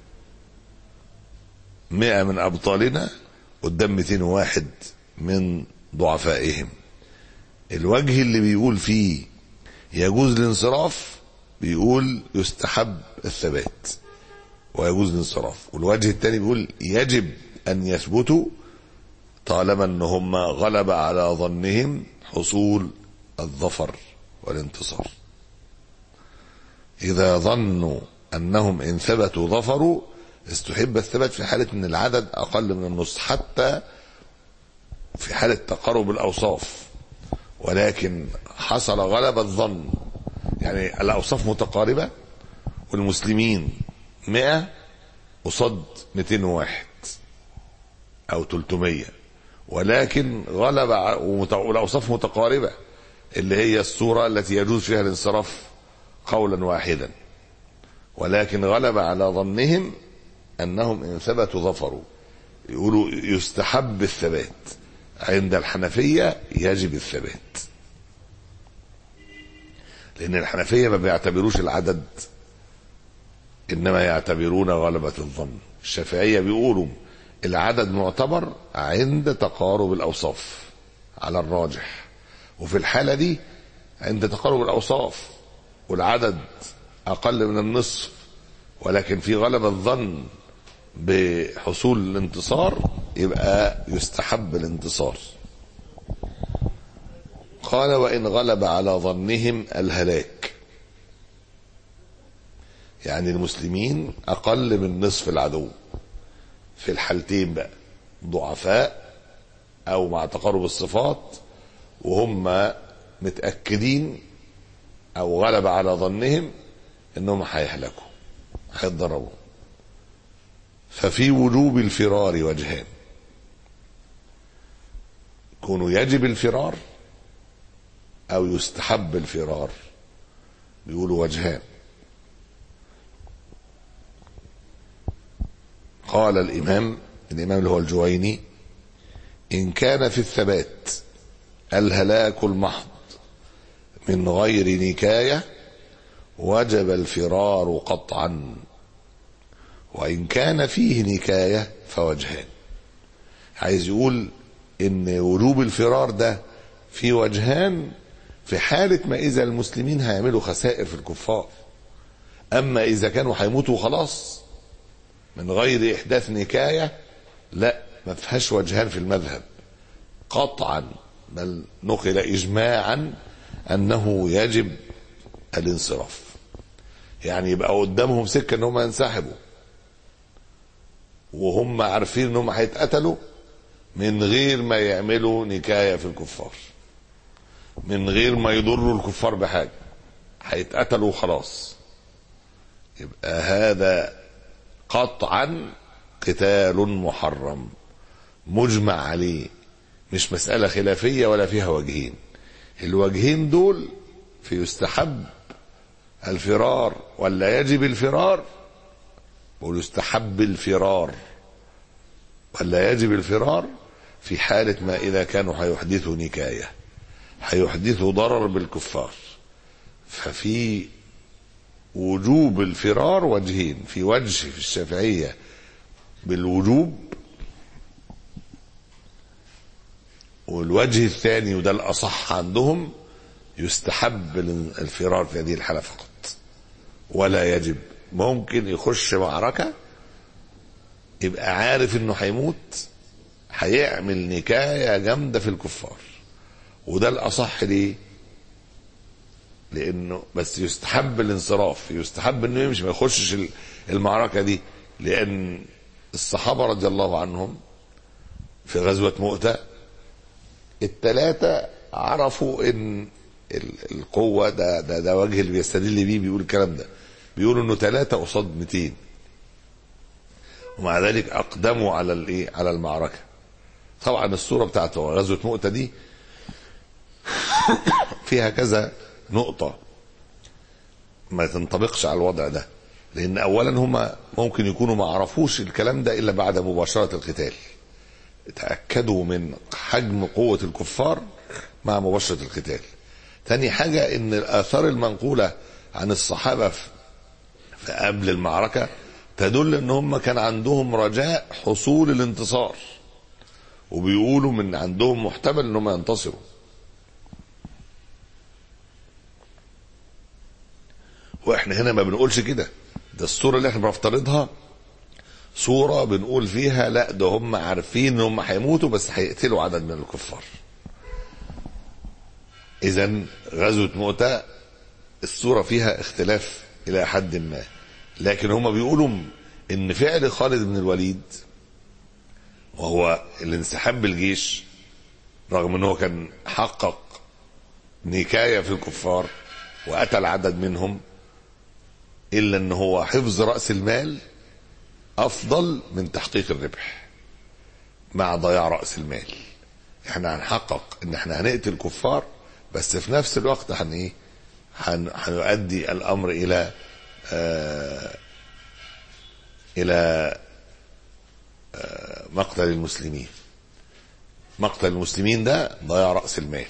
مئة من أبطالنا قدام 201 من ضعفائهم الوجه اللي بيقول فيه يجوز الانصراف بيقول يستحب الثبات ويجوز الانصراف والوجه الثاني بيقول يجب أن يثبتوا طالما ان هم غلب على ظنهم حصول الظفر والانتصار اذا ظنوا انهم ان ثبتوا ظفروا استحب الثبات في حالة ان العدد اقل من النص حتى في حالة تقارب الاوصاف ولكن حصل غلب الظن يعني الاوصاف متقاربة والمسلمين 100 قصاد 201 او 300 ولكن غلب ع- ومت- والاوصاف متقاربه اللي هي الصوره التي يجوز فيها الانصراف قولا واحدا ولكن غلب على ظنهم انهم ان ثبتوا ظفروا يقولوا يستحب الثبات عند الحنفيه يجب الثبات لان الحنفيه ما بيعتبروش العدد انما يعتبرون غلبه الظن الشافعيه بيقولوا العدد معتبر عند تقارب الاوصاف على الراجح وفي الحاله دي عند تقارب الاوصاف والعدد اقل من النصف ولكن في غلبة الظن بحصول الانتصار يبقى يستحب الانتصار قال وإن غلب على ظنهم الهلاك يعني المسلمين أقل من نصف العدو في الحالتين بقى ضعفاء أو مع تقارب الصفات وهم متأكدين أو غلب على ظنهم إنهم هيهلكوا هيتضربوا ففي وجوب الفرار وجهان يكون يجب الفرار او يستحب الفرار بيقولوا وجهان قال الامام الامام اللي هو الجويني ان كان في الثبات الهلاك المحض من غير نكايه وجب الفرار قطعا وإن كان فيه نكاية فوجهان عايز يقول إن وجوب الفرار ده في وجهان في حالة ما إذا المسلمين هيعملوا خسائر في الكفار أما إذا كانوا هيموتوا خلاص من غير إحداث نكاية لا ما فيهاش وجهان في المذهب قطعا بل نقل إجماعا أنه يجب الانصراف يعني يبقى قدامهم سكة ان هم ينسحبوا وهم عارفين ان هم هيتقتلوا من غير ما يعملوا نكاية في الكفار من غير ما يضروا الكفار بحاجة هيتقتلوا خلاص يبقى هذا قطعا قتال محرم مجمع عليه مش مسألة خلافية ولا فيها وجهين الوجهين دول في يستحب الفرار ولا يجب الفرار بقول يستحب الفرار ولا يجب الفرار في حالة ما إذا كانوا هيحدثوا نكاية هيحدثوا ضرر بالكفار ففي وجوب الفرار وجهين في وجه في الشافعية بالوجوب والوجه الثاني وده الأصح عندهم يستحب الفرار في هذه الحالة فقط ولا يجب ممكن يخش معركة يبقى عارف انه هيموت هيعمل نكاية جامدة في الكفار وده الأصح ليه لأنه بس يستحب الانصراف يستحب انه يمشي ما يخشش المعركة دي لأن الصحابة رضي الله عنهم في غزوة مؤتة التلاتة عرفوا ان القوة ده ده ده وجه اللي بيستدل بيه بيقول الكلام ده بيقول انه ثلاثة قصاد 200 ومع ذلك اقدموا على الايه على المعركة طبعا الصورة بتاعته غزوة مؤتة دي فيها كذا نقطة ما تنطبقش على الوضع ده لان اولا هما ممكن يكونوا ما عرفوش الكلام ده الا بعد مباشرة القتال تأكدوا من حجم قوة الكفار مع مباشرة القتال تاني حاجة ان الاثار المنقولة عن الصحابة في قبل المعركة تدل ان هم كان عندهم رجاء حصول الانتصار وبيقولوا من عندهم محتمل ان هم ينتصروا واحنا هنا ما بنقولش كده ده الصورة اللي احنا بنفترضها صورة بنقول فيها لا ده هم عارفين ان هم هيموتوا بس هيقتلوا عدد من الكفار اذا غزوة مؤتة الصورة فيها اختلاف الى حد ما لكن هما بيقولوا ان فعل خالد بن الوليد وهو الانسحاب بالجيش رغم ان هو كان حقق نكاية في الكفار وقتل عدد منهم الا ان هو حفظ راس المال افضل من تحقيق الربح مع ضياع راس المال احنا هنحقق ان احنا هنقتل كفار بس في نفس الوقت هن ايه هن- هنؤدي الامر الى آه الى آه مقتل المسلمين مقتل المسلمين ده ضياع راس المال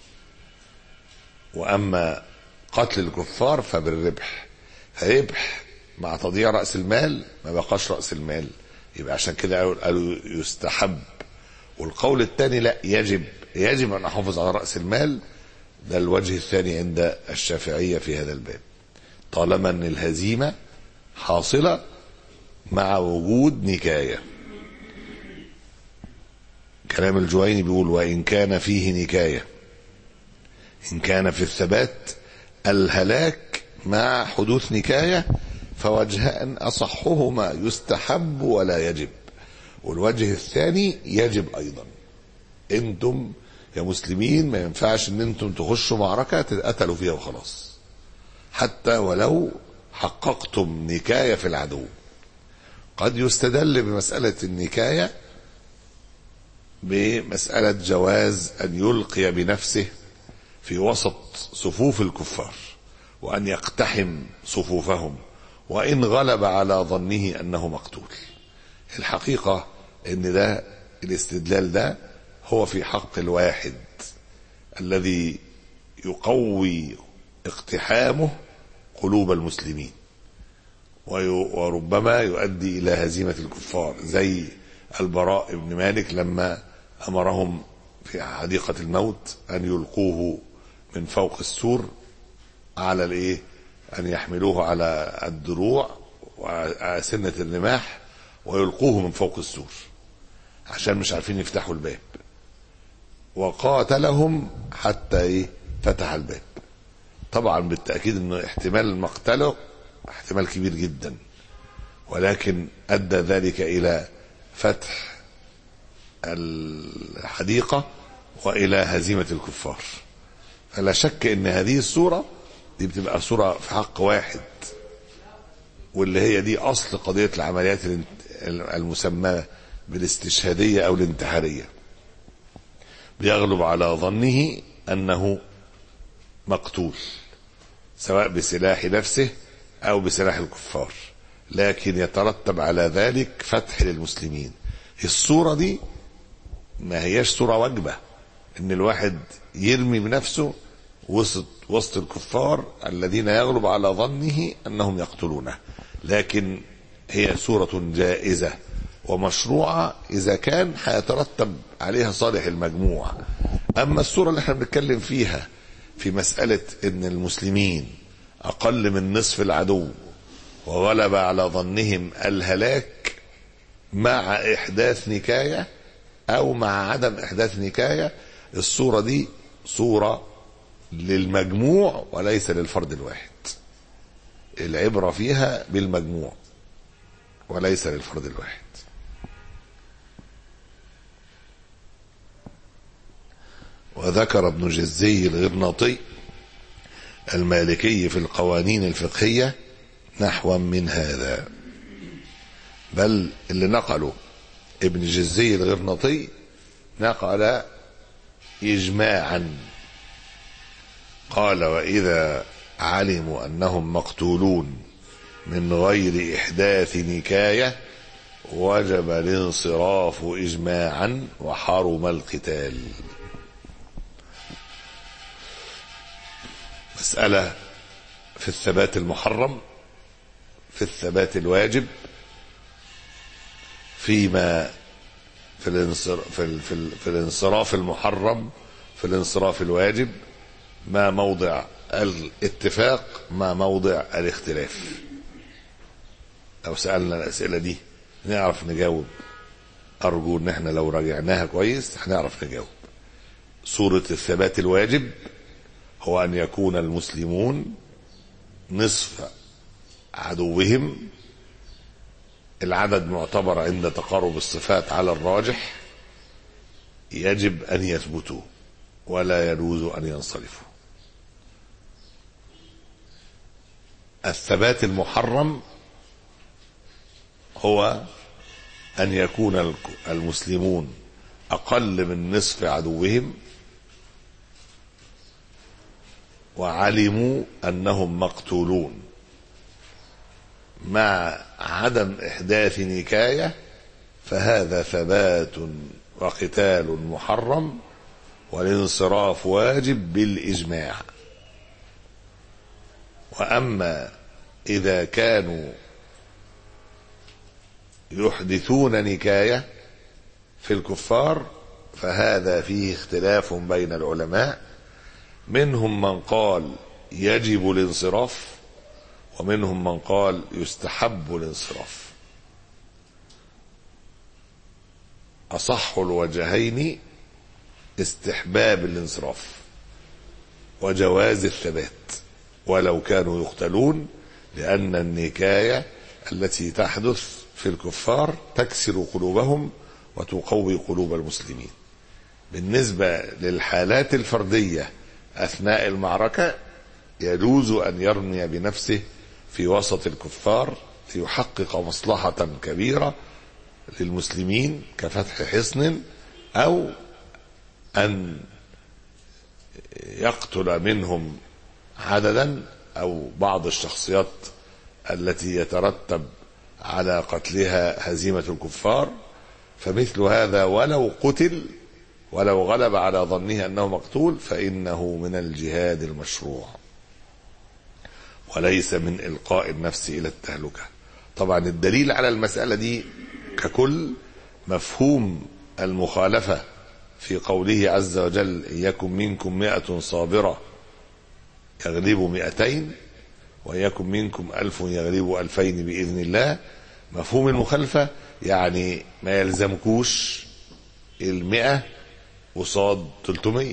واما قتل الكفار فبالربح ربح مع تضييع راس المال ما بقاش راس المال يبقى عشان كده قالوا- قالوا يستحب والقول الثاني لا يجب يجب ان احافظ على راس المال ده الوجه الثاني عند الشافعيه في هذا الباب طالما ان الهزيمه حاصله مع وجود نكايه كلام الجويني بيقول وان كان فيه نكايه ان كان في الثبات الهلاك مع حدوث نكايه فوجهان اصحهما يستحب ولا يجب والوجه الثاني يجب ايضا انتم يا مسلمين ما ينفعش ان انتم تخشوا معركه تتقتلوا فيها وخلاص حتى ولو حققتم نكايه في العدو قد يستدل بمساله النكايه بمساله جواز ان يلقي بنفسه في وسط صفوف الكفار وان يقتحم صفوفهم وان غلب على ظنه انه مقتول الحقيقه ان ده الاستدلال ده هو في حق الواحد الذي يقوي اقتحامه قلوب المسلمين وي- وربما يؤدي الى هزيمه الكفار زي البراء بن مالك لما امرهم في حديقه الموت ان يلقوه من فوق السور على الايه ان يحملوه على الدروع وسنه الرماح ويلقوه من فوق السور عشان مش عارفين يفتحوا الباب وقاتلهم حتى ايه فتح الباب طبعا بالتاكيد انه احتمال مقتله احتمال كبير جدا ولكن ادى ذلك الى فتح الحديقه والى هزيمه الكفار فلا شك ان هذه الصوره دي بتبقى صوره في حق واحد واللي هي دي اصل قضيه العمليات الانت- المسماه بالاستشهاديه او الانتحاريه بيغلب على ظنه انه مقتول سواء بسلاح نفسه او بسلاح الكفار لكن يترتب على ذلك فتح للمسلمين الصوره دي ما هياش صوره واجبه ان الواحد يرمي بنفسه وسط وسط الكفار الذين يغلب على ظنه انهم يقتلونه لكن هي صورة جائزة ومشروعة إذا كان هيترتب عليها صالح المجموع أما الصورة اللي احنا بنتكلم فيها في مسألة إن المسلمين أقل من نصف العدو وغلب على ظنهم الهلاك مع إحداث نكاية أو مع عدم إحداث نكاية الصورة دي صورة للمجموع وليس للفرد الواحد العبرة فيها بالمجموع وليس للفرد الواحد وذكر ابن جزي الغرناطي المالكي في القوانين الفقهية نحوا من هذا بل اللي نقله ابن جزي الغرناطي نقل إجماعا قال وإذا علموا أنهم مقتولون من غير إحداث نكاية وجب الانصراف إجماعا وحرم القتال مسألة في الثبات المحرم في الثبات الواجب فيما في الانصراف في, ال- في, ال- في الانصراف المحرم في الانصراف الواجب ما موضع الاتفاق ما موضع الاختلاف لو سألنا الأسئلة دي نعرف نجاوب أرجو إن احنا لو راجعناها كويس هنعرف نجاوب صورة الثبات الواجب هو أن يكون المسلمون نصف عدوهم العدد معتبر عند تقارب الصفات على الراجح يجب أن يثبتوا ولا يجوز أن ينصرفوا الثبات المحرم هو أن يكون المسلمون أقل من نصف عدوهم وعلموا أنهم مقتولون مع عدم إحداث نكاية فهذا ثبات وقتال محرم والانصراف واجب بالإجماع وأما إذا كانوا يحدثون نكاية في الكفار فهذا فيه اختلاف بين العلماء منهم من قال يجب الانصراف ومنهم من قال يستحب الانصراف أصح الوجهين استحباب الانصراف وجواز الثبات ولو كانوا يقتلون لأن النكاية التي تحدث في الكفار تكسر قلوبهم وتقوي قلوب المسلمين بالنسبة للحالات الفردية أثناء المعركة يجوز أن يرمي بنفسه في وسط الكفار ليحقق مصلحة كبيرة للمسلمين كفتح حصن أو أن يقتل منهم عددا أو بعض الشخصيات التي يترتب على قتلها هزيمة الكفار فمثل هذا ولو قتل ولو غلب على ظنه أنه مقتول فإنه من الجهاد المشروع وليس من إلقاء النفس إلى التهلكة طبعا الدليل على المسألة دي ككل مفهوم المخالفة في قوله عز وجل إن يكن منكم مئة صابرة يغلبوا مئتين وإن يكن منكم ألف يغلبوا ألفين بإذن الله مفهوم المخالفة يعني ما يلزمكوش المئة قصاد 300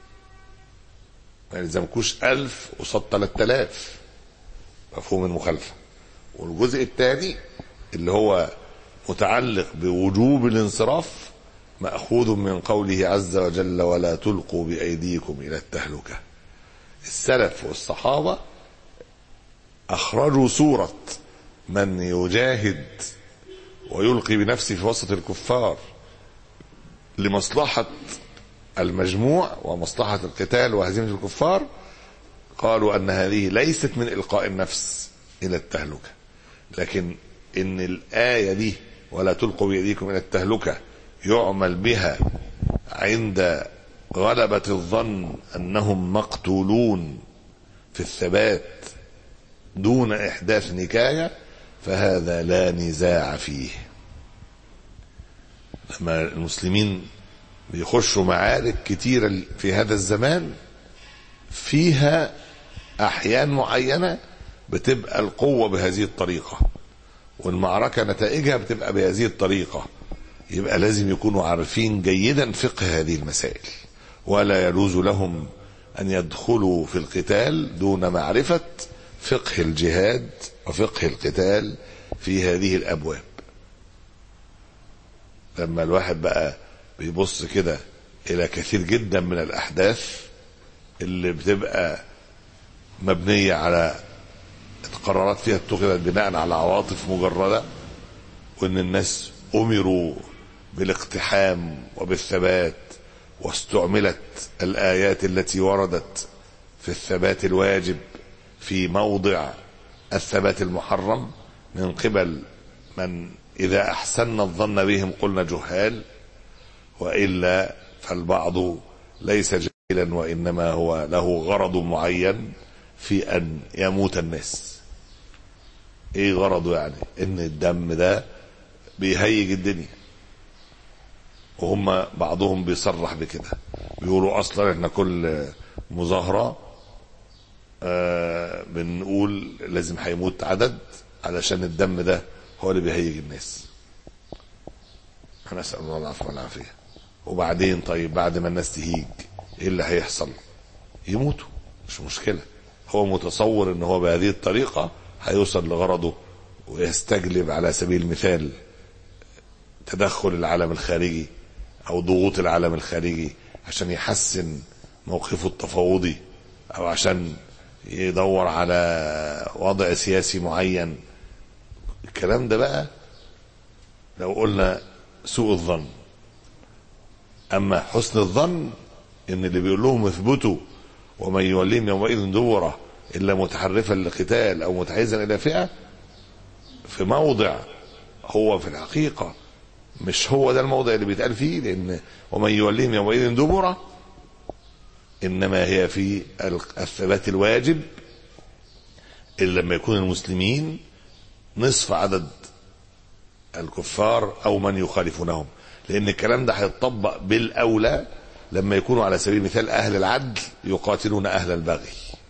ما يلزمكوش 1000 قصاد 3000 مفهوم المخالفة والجزء الثاني اللي هو متعلق بوجوب الانصراف مأخوذ من قوله عز وجل ولا تلقوا بأيديكم إلى التهلكة السلف والصحابة أخرجوا صورة من يجاهد ويلقي بنفسه في وسط الكفار لمصلحة المجموع ومصلحة القتال وهزيمة الكفار قالوا أن هذه ليست من إلقاء النفس إلى التهلكة لكن إن الآية دي ولا تلقوا بأيديكم إلى التهلكة يعمل بها عند غلبة الظن أنهم مقتولون في الثبات دون إحداث نكاية فهذا لا نزاع فيه لما المسلمين بيخشوا معارك كتيرة في هذا الزمان فيها أحيان معينة بتبقى القوة بهذه الطريقة والمعركة نتائجها بتبقى بهذه الطريقة يبقى لازم يكونوا عارفين جيدا فقه هذه المسائل ولا يجوز لهم أن يدخلوا في القتال دون معرفة فقه الجهاد وفقه القتال في هذه الأبواب لما الواحد بقى بيبص كده إلى كثير جدا من الأحداث اللي بتبقى مبنية على قرارات فيها اتخذت بناء على عواطف مجردة وإن الناس أمروا بالاقتحام وبالثبات واستعملت الآيات التي وردت في الثبات الواجب في موضع الثبات المحرم من قبل من إذا أحسن الظن بهم قلنا جهال وإلا فالبعض ليس جاهلا وإنما هو له غرض معين في أن يموت الناس إيه غرضه يعني إن الدم ده بيهيج الدنيا وهم بعضهم بيصرح بكده بيقولوا اصلا احنا كل مظاهره آه بنقول لازم هيموت عدد علشان الدم ده هو اللي بيهيج الناس نسال الله العفو والعافيه وبعدين طيب بعد ما الناس تهيج ايه اللي هيحصل يموتوا مش مشكله هو متصور ان هو بهذه الطريقه هيوصل لغرضه ويستجلب على سبيل المثال تدخل العالم الخارجي او ضغوط العالم الخارجي عشان يحسن موقفه التفاوضي او عشان يدور على وضع سياسي معين الكلام ده بقى لو قلنا سوء الظن اما حسن الظن ان اللي بيقول لهم اثبتوا ومن يوليهم يومئذ دوره الا متحرفا لقتال او متحيزا الى فئه في موضع هو في الحقيقه مش هو ده الموضع اللي بيتقال فيه لان ومن يوليهم يومئذ دبره انما هي في الثبات الواجب الا لما يكون المسلمين نصف عدد الكفار او من يخالفونهم لان الكلام ده هيتطبق بالاولى لما يكونوا على سبيل المثال اهل العدل يقاتلون اهل البغي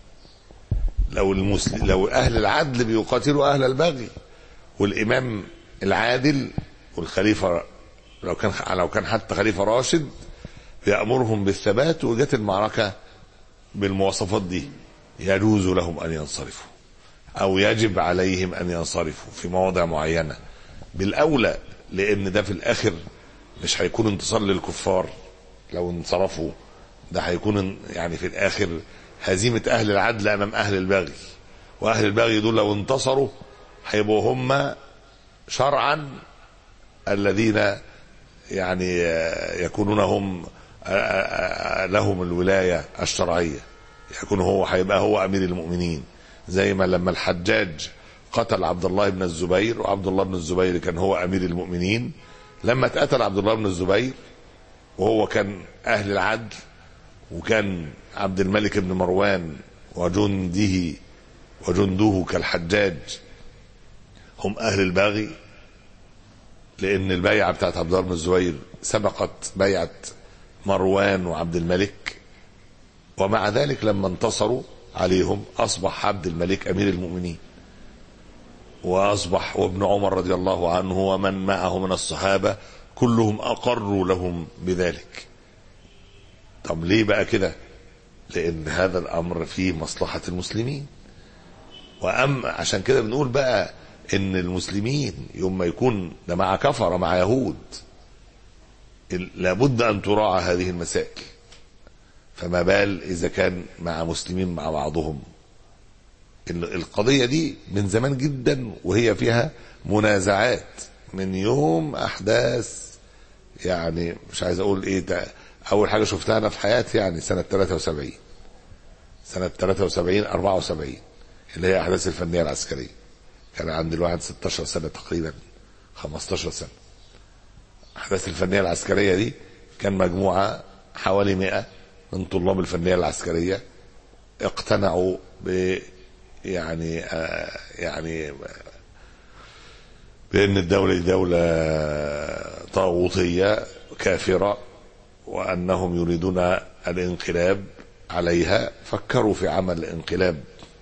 لو المسلم لو اهل العدل بيقاتلوا اهل البغي والامام العادل والخليفه لو كان لو كان حتى خليفه راشد يامرهم بالثبات وجت المعركه بالمواصفات دي يجوز لهم ان ينصرفوا او يجب عليهم ان ينصرفوا في مواضع معينه بالاولى لان ده في الاخر مش هيكون انتصار للكفار لو انصرفوا ده هيكون يعني في الاخر هزيمه اهل العدل امام اهل البغي واهل البغي دول لو انتصروا هيبقوا هم شرعا الذين يعني يكونون هم لهم الولايه الشرعيه يكون هو هيبقى هو امير المؤمنين زي ما لما الحجاج قتل عبد الله بن الزبير وعبد الله بن الزبير كان هو امير المؤمنين لما اتقتل عبد الله بن الزبير وهو كان اهل العدل وكان عبد الملك بن مروان وجنده وجنده كالحجاج هم اهل الباغي لان البيعه بتاعت عبد الله بن الزبير سبقت بيعه مروان وعبد الملك ومع ذلك لما انتصروا عليهم اصبح عبد الملك امير المؤمنين واصبح وابن عمر رضي الله عنه ومن معه من الصحابه كلهم اقروا لهم بذلك طب ليه بقى كده لان هذا الامر فيه مصلحه المسلمين وأم عشان كده بنقول بقى ان المسلمين يوم ما يكون ده مع كفر مع يهود لابد ان تراعى هذه المسائل فما بال اذا كان مع مسلمين مع بعضهم القضية دي من زمان جدا وهي فيها منازعات من يوم احداث يعني مش عايز اقول ايه ده اول حاجة شفتها انا في حياتي يعني سنة 73 سنة 73 74 اللي هي احداث الفنية العسكرية كان عندي الواحد 16 سنة تقريبا 15 سنة احداث الفنية العسكرية دي كان مجموعة حوالي 100 من طلاب الفنية العسكرية اقتنعوا ب يعني آه يعني بأن الدولة دولة طاغوتية كافرة وأنهم يريدون الانقلاب عليها فكروا في عمل انقلاب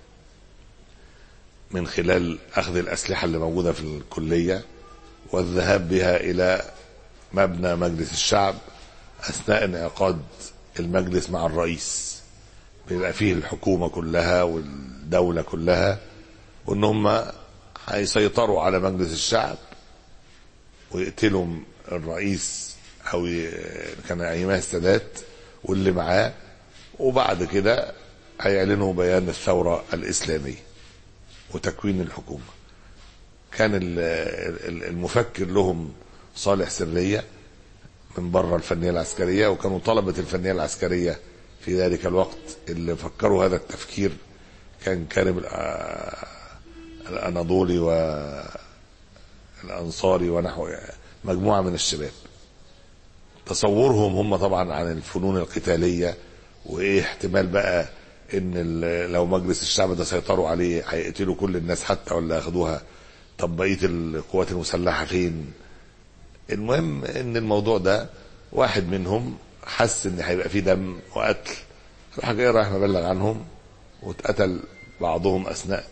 من خلال أخذ الأسلحة اللي موجودة في الكلية والذهاب بها إلى مبنى مجلس الشعب أثناء انعقاد المجلس مع الرئيس بيبقى فيه الحكومة كلها والدولة كلها وان هم هيسيطروا على مجلس الشعب ويقتلوا الرئيس او كان ايامها السادات واللي معاه وبعد كده هيعلنوا بيان الثورة الإسلامية وتكوين الحكومة كان المفكر لهم صالح سرية من بره الفنية العسكرية وكانوا طلبة الفنية العسكرية في ذلك الوقت اللي فكروا هذا التفكير كان كارم الأناضولي والأنصاري ونحو مجموعة من الشباب تصورهم هم طبعا عن الفنون القتالية وإيه احتمال بقى إن لو مجلس الشعب ده سيطروا عليه هيقتلوا كل الناس حتى ولا ياخدوها طب بقية القوات المسلحة فين المهم إن الموضوع ده واحد منهم حس ان هيبقى فيه دم وقتل راح جاي رايح مبلغ عنهم واتقتل بعضهم اثناء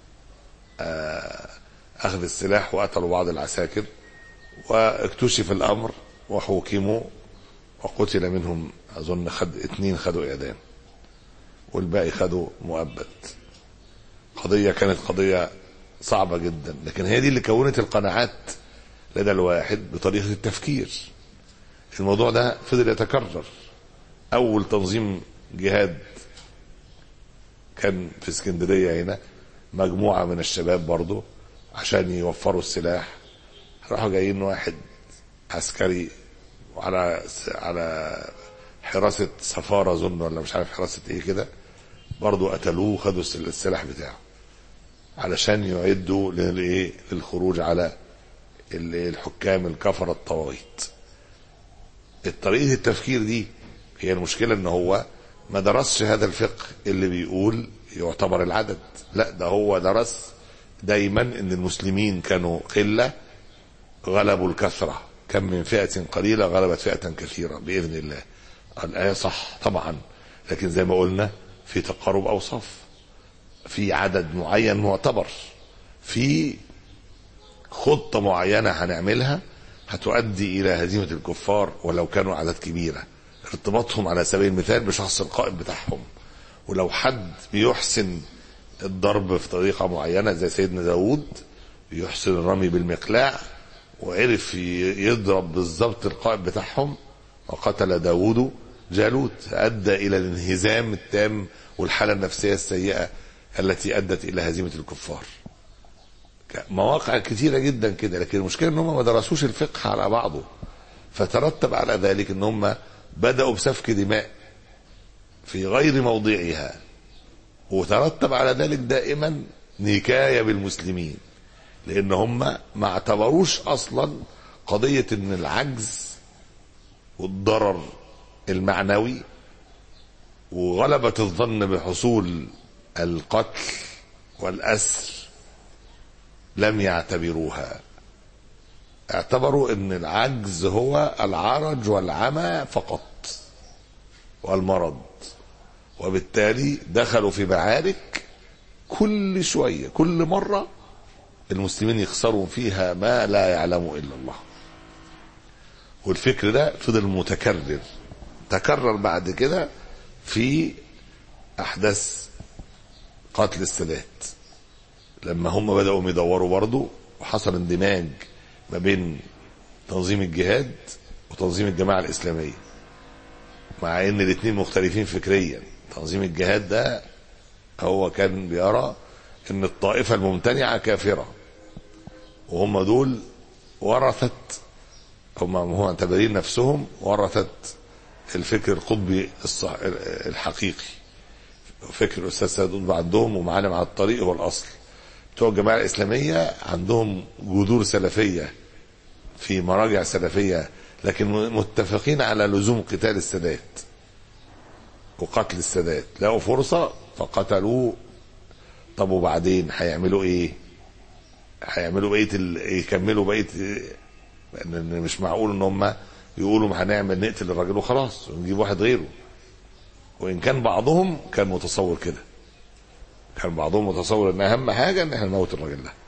اخذ السلاح وقتلوا بعض العساكر واكتشف الامر وحوكموا وقتل منهم اظن خد اتنين خدوا اعدام والباقي خدوا مؤبد قضية كانت قضية صعبة جدا لكن هي دي اللي كونت القناعات لدى الواحد بطريقة التفكير الموضوع ده فضل يتكرر اول تنظيم جهاد كان في اسكندريه هنا مجموعه من الشباب برضو عشان يوفروا السلاح راحوا جايين واحد عسكري على على حراسه سفاره اظن ولا مش عارف حراسه ايه كده برضو قتلوه وخدوا السلاح بتاعه علشان يعدوا للايه للخروج على الحكام الكفره الطواغيت طريقه التفكير دي هي المشكله ان هو ما درسش هذا الفقه اللي بيقول يعتبر العدد لا ده هو درس دايما ان المسلمين كانوا قله غلبوا الكثره كم من فئه قليله غلبت فئه كثيره باذن الله الايه صح طبعا لكن زي ما قلنا في تقارب اوصاف في عدد معين معتبر في خطه معينه هنعملها هتؤدي الى هزيمه الكفار ولو كانوا اعداد كبيره ارتباطهم على سبيل المثال بشخص القائد بتاعهم ولو حد بيحسن الضرب في طريقه معينه زي سيدنا داود بيحسن الرمي بالمقلاع وعرف يضرب بالظبط القائد بتاعهم وقتل داود جالوت ادى الى الانهزام التام والحاله النفسيه السيئه التي ادت الى هزيمه الكفار مواقع كثيره جدا كده لكن المشكله ان هم ما درسوش الفقه على بعضه فترتب على ذلك ان هم بداوا بسفك دماء في غير موضعها وترتب على ذلك دائما نكايه بالمسلمين لان هم ما اعتبروش اصلا قضيه ان العجز والضرر المعنوي وغلبة الظن بحصول القتل والأسر لم يعتبروها اعتبروا ان العجز هو العرج والعمى فقط والمرض وبالتالي دخلوا في معارك كل شوية كل مرة المسلمين يخسروا فيها ما لا يعلم إلا الله والفكر ده فضل متكرر تكرر بعد كده في أحداث قتل السادات لما هم بدأوا يدوروا برضه وحصل اندماج ما بين تنظيم الجهاد وتنظيم الجماعة الإسلامية مع ان الاثنين مختلفين فكريا تنظيم الجهاد ده هو كان بيرى ان الطائفة الممتنعة كافرة وهم دول ورثت هم هم معتبرين نفسهم ورثت الفكر القطبي الصح... الحقيقي فكر الاستاذ سيد قطب عندهم ومعالم على الطريق هو الاصل بتوع الجماعه الاسلاميه عندهم جذور سلفيه في مراجع سلفيه لكن متفقين على لزوم قتال السادات وقتل السادات لقوا فرصه فقتلوه طب وبعدين هيعملوا ايه؟ هيعملوا بقيه ال... يكملوا بقيه لان مش معقول ان هم يقولوا ما هنعمل نقتل الراجل وخلاص ونجيب واحد غيره وان كان بعضهم كان متصور كده كان بعضهم متصور ان اهم حاجه ان احنا نموت الراجل ده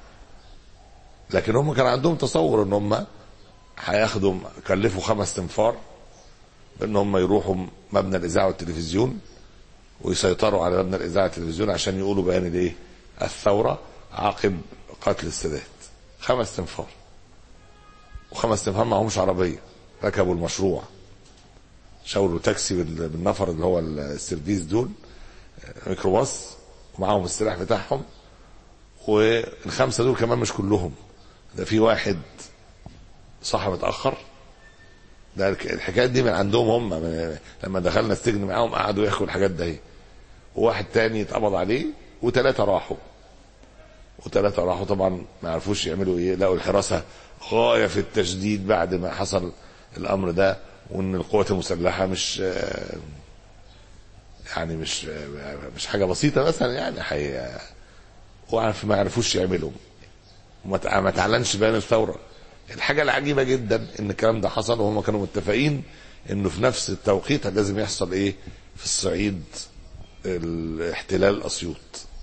لكن هم كان عندهم تصور ان هم هياخدوا كلفوا خمس تنفار بان هم يروحوا مبنى الاذاعه والتلفزيون ويسيطروا على مبنى الاذاعه والتلفزيون عشان يقولوا بيان الايه؟ الثوره عقب قتل السادات خمس تنفار وخمس تنفار معهمش عربيه ركبوا المشروع شاوروا تاكسي بالنفر اللي هو السيرفيس دول ميكروباص ومعاهم السلاح بتاعهم والخمسه دول كمان مش كلهم ده في واحد صح متاخر ده الحكايات دي من عندهم هم من لما دخلنا السجن معاهم قعدوا يحكوا الحاجات دي وواحد تاني اتقبض عليه وثلاثه راحوا وثلاثه راحوا طبعا ما عرفوش يعملوا ايه لقوا الحراسه غايه في التشديد بعد ما حصل الامر ده وان القوات المسلحه مش يعني مش مش حاجه بسيطه مثلا يعني حي وعرف ما عرفوش يعملوا وما تعلنش بيان الثوره الحاجه العجيبه جدا ان الكلام ده حصل وهم كانوا متفقين انه في نفس التوقيت لازم يحصل ايه في الصعيد الاحتلال اسيوط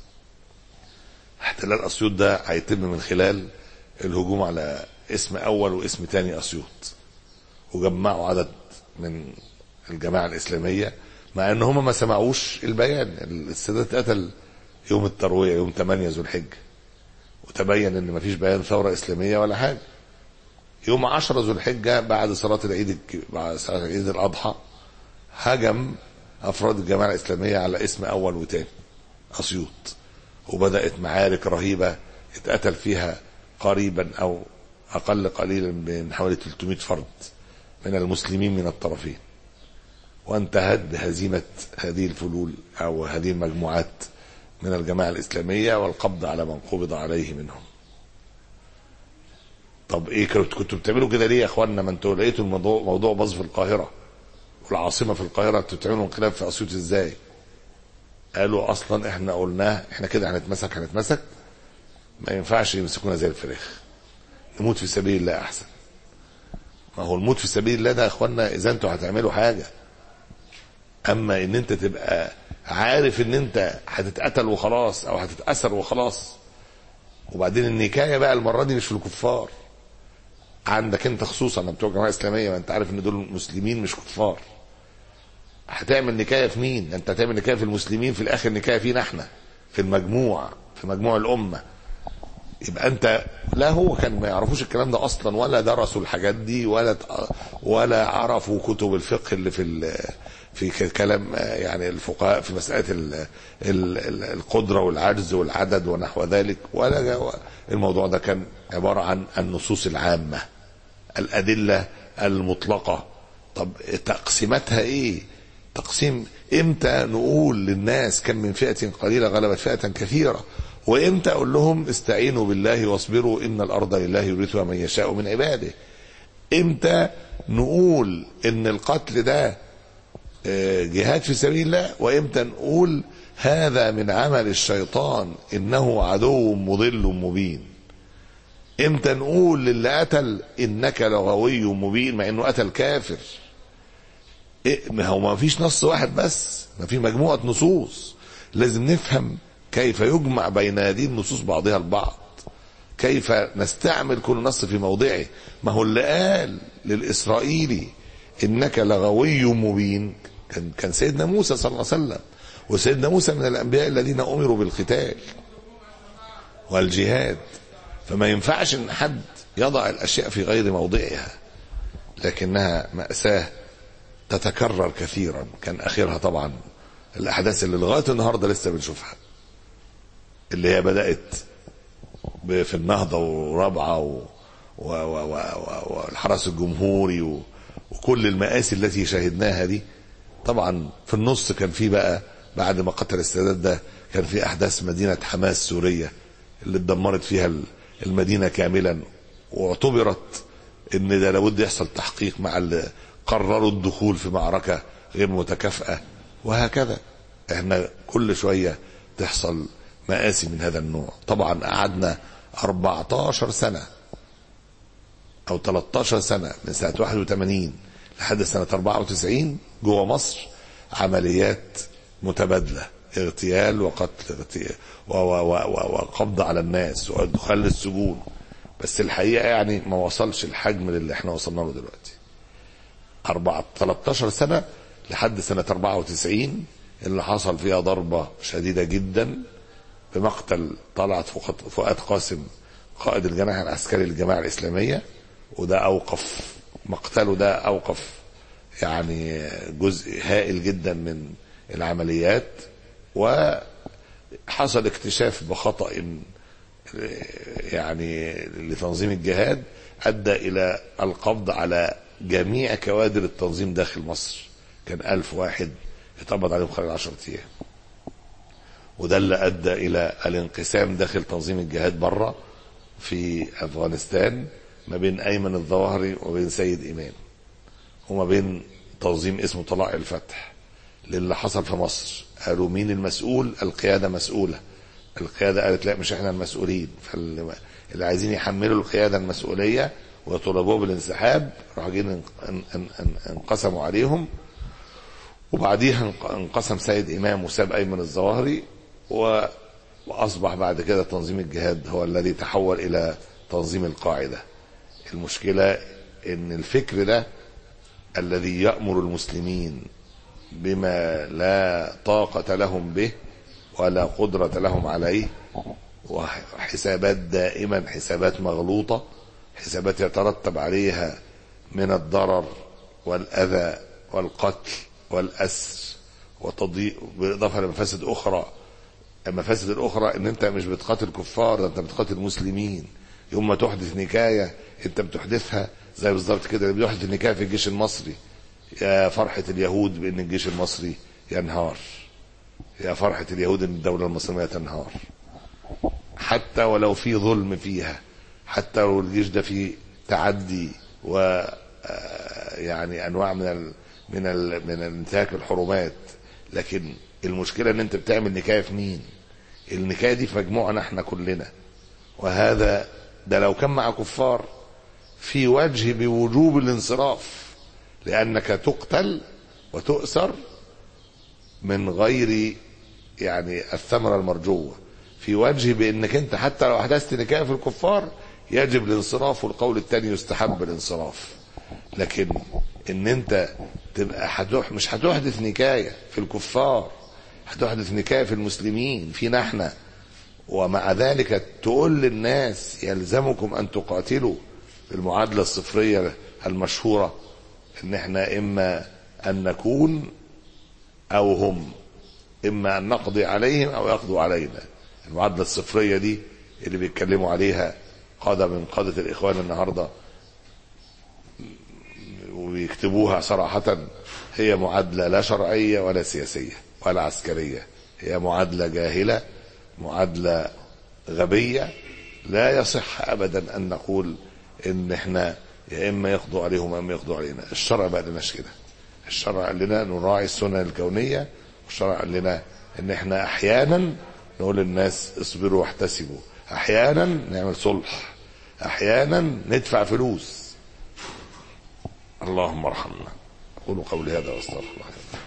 احتلال اسيوط ده هيتم من خلال الهجوم على اسم اول واسم تاني اسيوط وجمعوا عدد من الجماعه الاسلاميه مع ان هم ما سمعوش البيان السادات قتل يوم الترويه يوم 8 ذو الحجه وتبين ان ما فيش بيان ثوره اسلاميه ولا حاجه يوم 10 ذو الحجه بعد صلاه العيد بعد صلاه عيد الاضحى هجم افراد الجماعه الاسلاميه على اسم اول وتاني اسيوط وبدات معارك رهيبه اتقتل فيها قريبا او اقل قليلا من حوالي 300 فرد من المسلمين من الطرفين وانتهت بهزيمه هذه الفلول او هذه المجموعات من الجماعه الاسلاميه والقبض على من قبض عليه منهم طب ايه كنتوا كنتوا بتعملوا كده ليه يا اخوانا ما انتوا لقيتوا الموضوع موضوع باظ في القاهره والعاصمه في القاهره انتوا بتعملوا انقلاب في اسيوط ازاي؟ قالوا اصلا احنا قلناه احنا كده هنتمسك هنتمسك ما ينفعش يمسكونا زي الفراخ نموت في سبيل الله احسن ما هو الموت في سبيل الله ده يا اخوانا اذا انتوا هتعملوا حاجه اما ان انت تبقى عارف ان انت هتتقتل وخلاص او هتتاثر وخلاص وبعدين النكايه بقى المره دي مش في الكفار عندك انت خصوصا لما بتوع جماعه اسلاميه ما انت عارف ان دول مسلمين مش كفار هتعمل نكايه في مين؟ انت هتعمل نكايه في المسلمين في الاخر نكايه فينا احنا في المجموع في مجموع الامه يبقى انت لا هو كان ما يعرفوش الكلام ده اصلا ولا درسوا الحاجات دي ولا ولا عرفوا كتب الفقه اللي في في كلام يعني الفقهاء في مساله ال ال ال القدره والعجز والعدد ونحو ذلك ولا الموضوع ده كان عباره عن النصوص العامه الادله المطلقه طب تقسيماتها ايه؟ تقسيم امتى نقول للناس كم من فئه قليله غلبت فئه كثيره وامتى اقول لهم استعينوا بالله واصبروا ان الارض لله يورثها من يشاء من عباده امتى نقول ان القتل ده جهاد في سبيل الله وامتى نقول هذا من عمل الشيطان انه عدو مضل مبين امتى نقول للي قتل انك لغوي مبين مع انه قتل كافر إيه ما هو ما فيش نص واحد بس ما في مجموعه نصوص لازم نفهم كيف يجمع بين هذه النصوص بعضها البعض كيف نستعمل كل نص في موضعه ما هو اللي قال للإسرائيلي إنك لغوي مبين كان, كان سيدنا موسى صلى الله عليه وسلم وسيدنا موسى من الأنبياء الذين أمروا بالقتال والجهاد فما ينفعش ان حد يضع الاشياء في غير موضعها لكنها ماساه تتكرر كثيرا كان اخرها طبعا الاحداث اللي لغايه النهارده لسه بنشوفها اللي هي بدات في النهضه ورابعه و... و... و... و... والحرس الجمهوري و... وكل المآسي التي شاهدناها دي طبعا في النص كان في بقى بعد ما قتل السادات ده كان في احداث مدينه حماس سوريه اللي اتدمرت فيها المدينه كاملا واعتبرت ان ده لابد يحصل تحقيق مع اللي قرروا الدخول في معركه غير متكافئه وهكذا احنا كل شويه تحصل مآسي من هذا النوع طبعا قعدنا 14 سنه او 13 سنه من سنه 81 لحد سنه 94 جوه مصر عمليات متبادله اغتيال وقتل اغتيال وقبض على الناس وادخال للسجون بس الحقيقه يعني ما وصلش الحجم اللي احنا وصلنا له دلوقتي أربعة 13 سنه لحد سنه 94 اللي حصل فيها ضربه شديده جدا بمقتل طلعت فؤاد قاسم قائد الجناح العسكري للجماعه الاسلاميه وده اوقف مقتله ده اوقف يعني جزء هائل جدا من العمليات وحصل اكتشاف بخطأ يعني لتنظيم الجهاد أدى إلى القبض على جميع كوادر التنظيم داخل مصر كان ألف واحد يتقبض عليهم خلال عشرة أيام وده اللي أدى إلى الانقسام داخل تنظيم الجهاد بره في أفغانستان ما بين أيمن الظواهري وبين سيد إمام وما بين تنظيم اسمه طلائع الفتح للي حصل في مصر قالوا مين المسؤول القيادة مسؤولة القيادة قالت لا مش احنا المسؤولين فاللي عايزين يحملوا القيادة المسؤولية ويطالبوه بالانسحاب راحوا جايين انقسموا عليهم وبعديها انقسم سيد امام وساب ايمن الظواهري واصبح بعد كده تنظيم الجهاد هو الذي تحول الى تنظيم القاعده المشكله ان الفكر ده الذي يامر المسلمين بما لا طاقه لهم به ولا قدره لهم عليه وحسابات دائما حسابات مغلوطه حسابات يترتب عليها من الضرر والاذى والقتل والاسر وتضييق بالاضافه لمفاسد اخرى المفاسد الاخرى ان انت مش بتقاتل كفار ده انت بتقاتل مسلمين يوم ما تحدث نكايه انت بتحدثها زي بالظبط كده اللي بيحدث النكايه في الجيش المصري يا فرحه اليهود بان الجيش المصري ينهار يا فرحه اليهود ان الدوله المصريه تنهار حتى ولو في ظلم فيها حتى لو الجيش ده فيه تعدي و يعني انواع من ال من ال من انتهاك الحرمات لكن المشكله ان انت بتعمل نكايه في مين النكايه دي في مجموعنا احنا كلنا وهذا ده لو كان مع كفار في وجه بوجوب الانصراف لانك تقتل وتؤسر من غير يعني الثمره المرجوه في وجه بانك انت حتى لو احدثت نكايه في الكفار يجب الانصراف والقول الثاني يستحب الانصراف لكن ان انت تبقى هتح مش هتحدث نكايه في الكفار هتحدث نكايه في المسلمين فينا احنا ومع ذلك تقول للناس يلزمكم ان تقاتلوا المعادله الصفريه المشهوره ان احنا اما ان نكون او هم اما ان نقضي عليهم او يقضوا علينا المعادله الصفريه دي اللي بيتكلموا عليها قاده من قاده الاخوان النهارده ويكتبوها صراحه هي معادله لا شرعيه ولا سياسيه ولا عسكريه هي معادله جاهله معادله غبيه لا يصح ابدا ان نقول ان احنا يا اما يقضوا عليهم يا اما يقضوا علينا الشرع ما قالناش كده الشرع قال لنا نراعي السنن الكونيه والشرع قال لنا ان احنا احيانا نقول للناس اصبروا واحتسبوا احيانا نعمل صلح احيانا ندفع فلوس اللهم ارحمنا اقول قولي هذا واستغفر الله